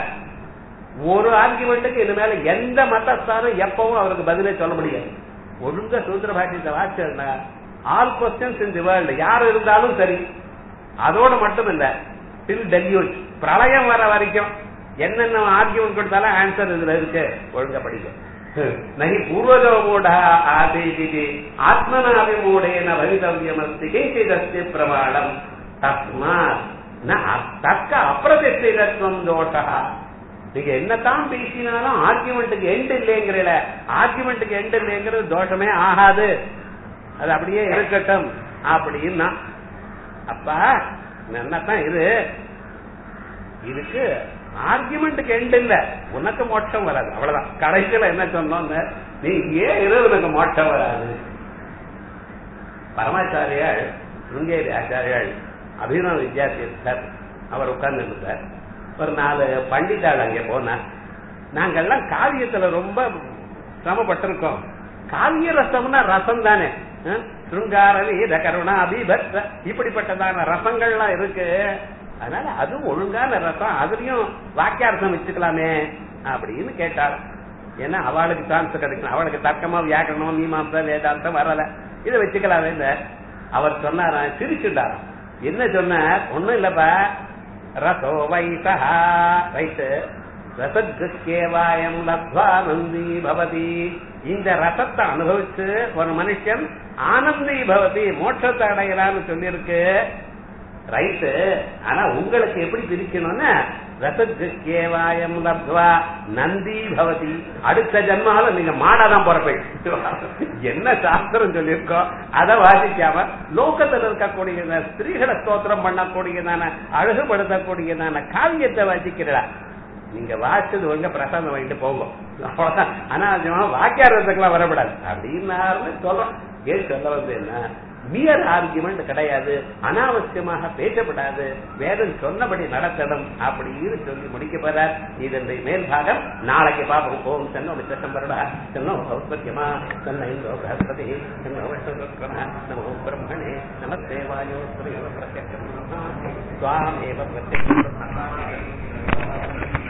ஒரு ஆர்குமெண்ட்டுக்கு இது மேல எந்த மதஸ்தானம் எப்பவும் அவருக்கு பதிலே சொல்ல முடியாது ஒழுங்க சூத்திர பாட்டியத்தை வாசிச்சா all questions in the world யார் இருந்தாலும் சரி அதோட மட்டும் இல்ல டில் டெல்யூட் பிரளயம் வர வரைக்கும் என்னென்ன ஆர்கியூமெண்ட் கொடுத்தாலும் ஆன்சர் இதுல இருக்கு ஒழுங்க படிக்க நகி பூர்வஜோ மூட ஆசீதி ஆத்மனாபிமூடேன பவிதவியமஸ்தி கிஞ்சிதஸ்தி பிரமாணம் தஸ்மாத் ந தக்க அப்பிரதிஷ்டிதத்துவம் தோஷா நீங்க என்னதான் பேசினாலும் ஆர்குமெண்ட்டுக்கு எண்ட் இல்லைங்கிறல ஆர்குமெண்ட்டுக்கு எண்ட் இல்லைங்கிறது தோஷமே ஆகாது அது அப்படியே இருக்கட்டும் அப்படின்னா அப்பா என்னத்தான் இரு இதுக்கு ஆர்குமெண்ட்டுக்கு எண்ட் இல்ல உனக்கு மோட்சம் வராது அவ்வளவுதான் கடைசியில என்ன சொன்னோன்னு நீ ஏன் இரு உனக்கு மோட்சம் வராது பரமாச்சாரியாள் சுங்கேரி ஆச்சாரியாள் அபிநவ வித்யார்த்தி அவர் உட்கார்ந்து இருந்தார் ஒரு நாலு பண்டிதாள் அங்கே போனார் நாங்கெல்லாம் காவியத்துல ரொம்ப சிரமப்பட்டிருக்கோம் காவிய ரசம்னா ரசம் தானே அஹ்? சிருங்கார வீர கருணா அபிபத் இப்படிப்பட்டதான ரசங்கள்லாம் இருக்கு அதனால அதுவும் ஒழுங்கான ரசம் அதுலயும் வாக்கியார்த்தம் வச்சுக்கலாமே அப்படின்னு கேட்டாள் ஏன்னா அவளுக்கு சான்ஸ் கிடைக்கணும் அவளுக்கு தர்க்கமா வியாக்கரணம் மீமாம்சா வேதாந்தம் வரல இதை வச்சுக்கலாமே இந்த அவர் சொன்னாராம் சிரிச்சுட்டாராம் என்ன சொன்னார் ஒண்ணும் இல்லப்பா ரசோ வைசா ரைட்டு ரசத்கேவாயம் லப்வா நந்தி பவதி இந்த ரசத்தை அனுபவிச்சு ஒரு மனுஷன் ஆனந்தி பவதி மோட்சத்தை அடையலான்னு சொல்லியிருக்கு ரைட்டு ஆனா உங்களுக்கு எப்படி பிரிக்கணும்னா ரசத்கேவாயம் லப்வா நந்தி பவதி அடுத்த ஜன்மால நீங்க மாடாதான் பிறப்பீங்க என்ன சாஸ்திரம் சொல்லியிருக்கோம் அதை வாசிக்காம லோகத்துல இருக்கக்கூடிய ஸ்திரீகளை ஸ்தோத்திரம் பண்ணக்கூடியதான அழகுபடுத்தக்கூடியதான காவியத்தை வாசிக்கிறா நீங்க வாசிச்சது ஒழுங்க பிரசாதம் வாங்கிட்டு போங்க அவ்வளவுதான் ஆனா அது வாக்கியாரத்துக்கெல்லாம் வரப்படாது அப்படின்னு சொல்றோம் ஏன் சொல்ல வந்தேன்னா மியர் ஆர்குமெண்ட் கிடையாது அனாவசியமாக பேசப்படாது வேதம் சொன்னபடி நடத்தணும் அப்படின்னு சொல்லி முடிக்க போறார் இதனுடைய மேல் பாகம் நாளைக்கு பார்ப்போம் ஓம் சென்னோ விசம்பருடா சென்னோ சௌஸ்பத்தியமா சென்ன இந்தோ பிரகஸ்பதி சென்னோ விஷ்ணுருத்ரம நமோ பிரம்மணே நமஸ்தே வாயோ ஸ்ரீ பிரத்யக்ஷம் சுவாமேவ பிரத்யக்ஷம்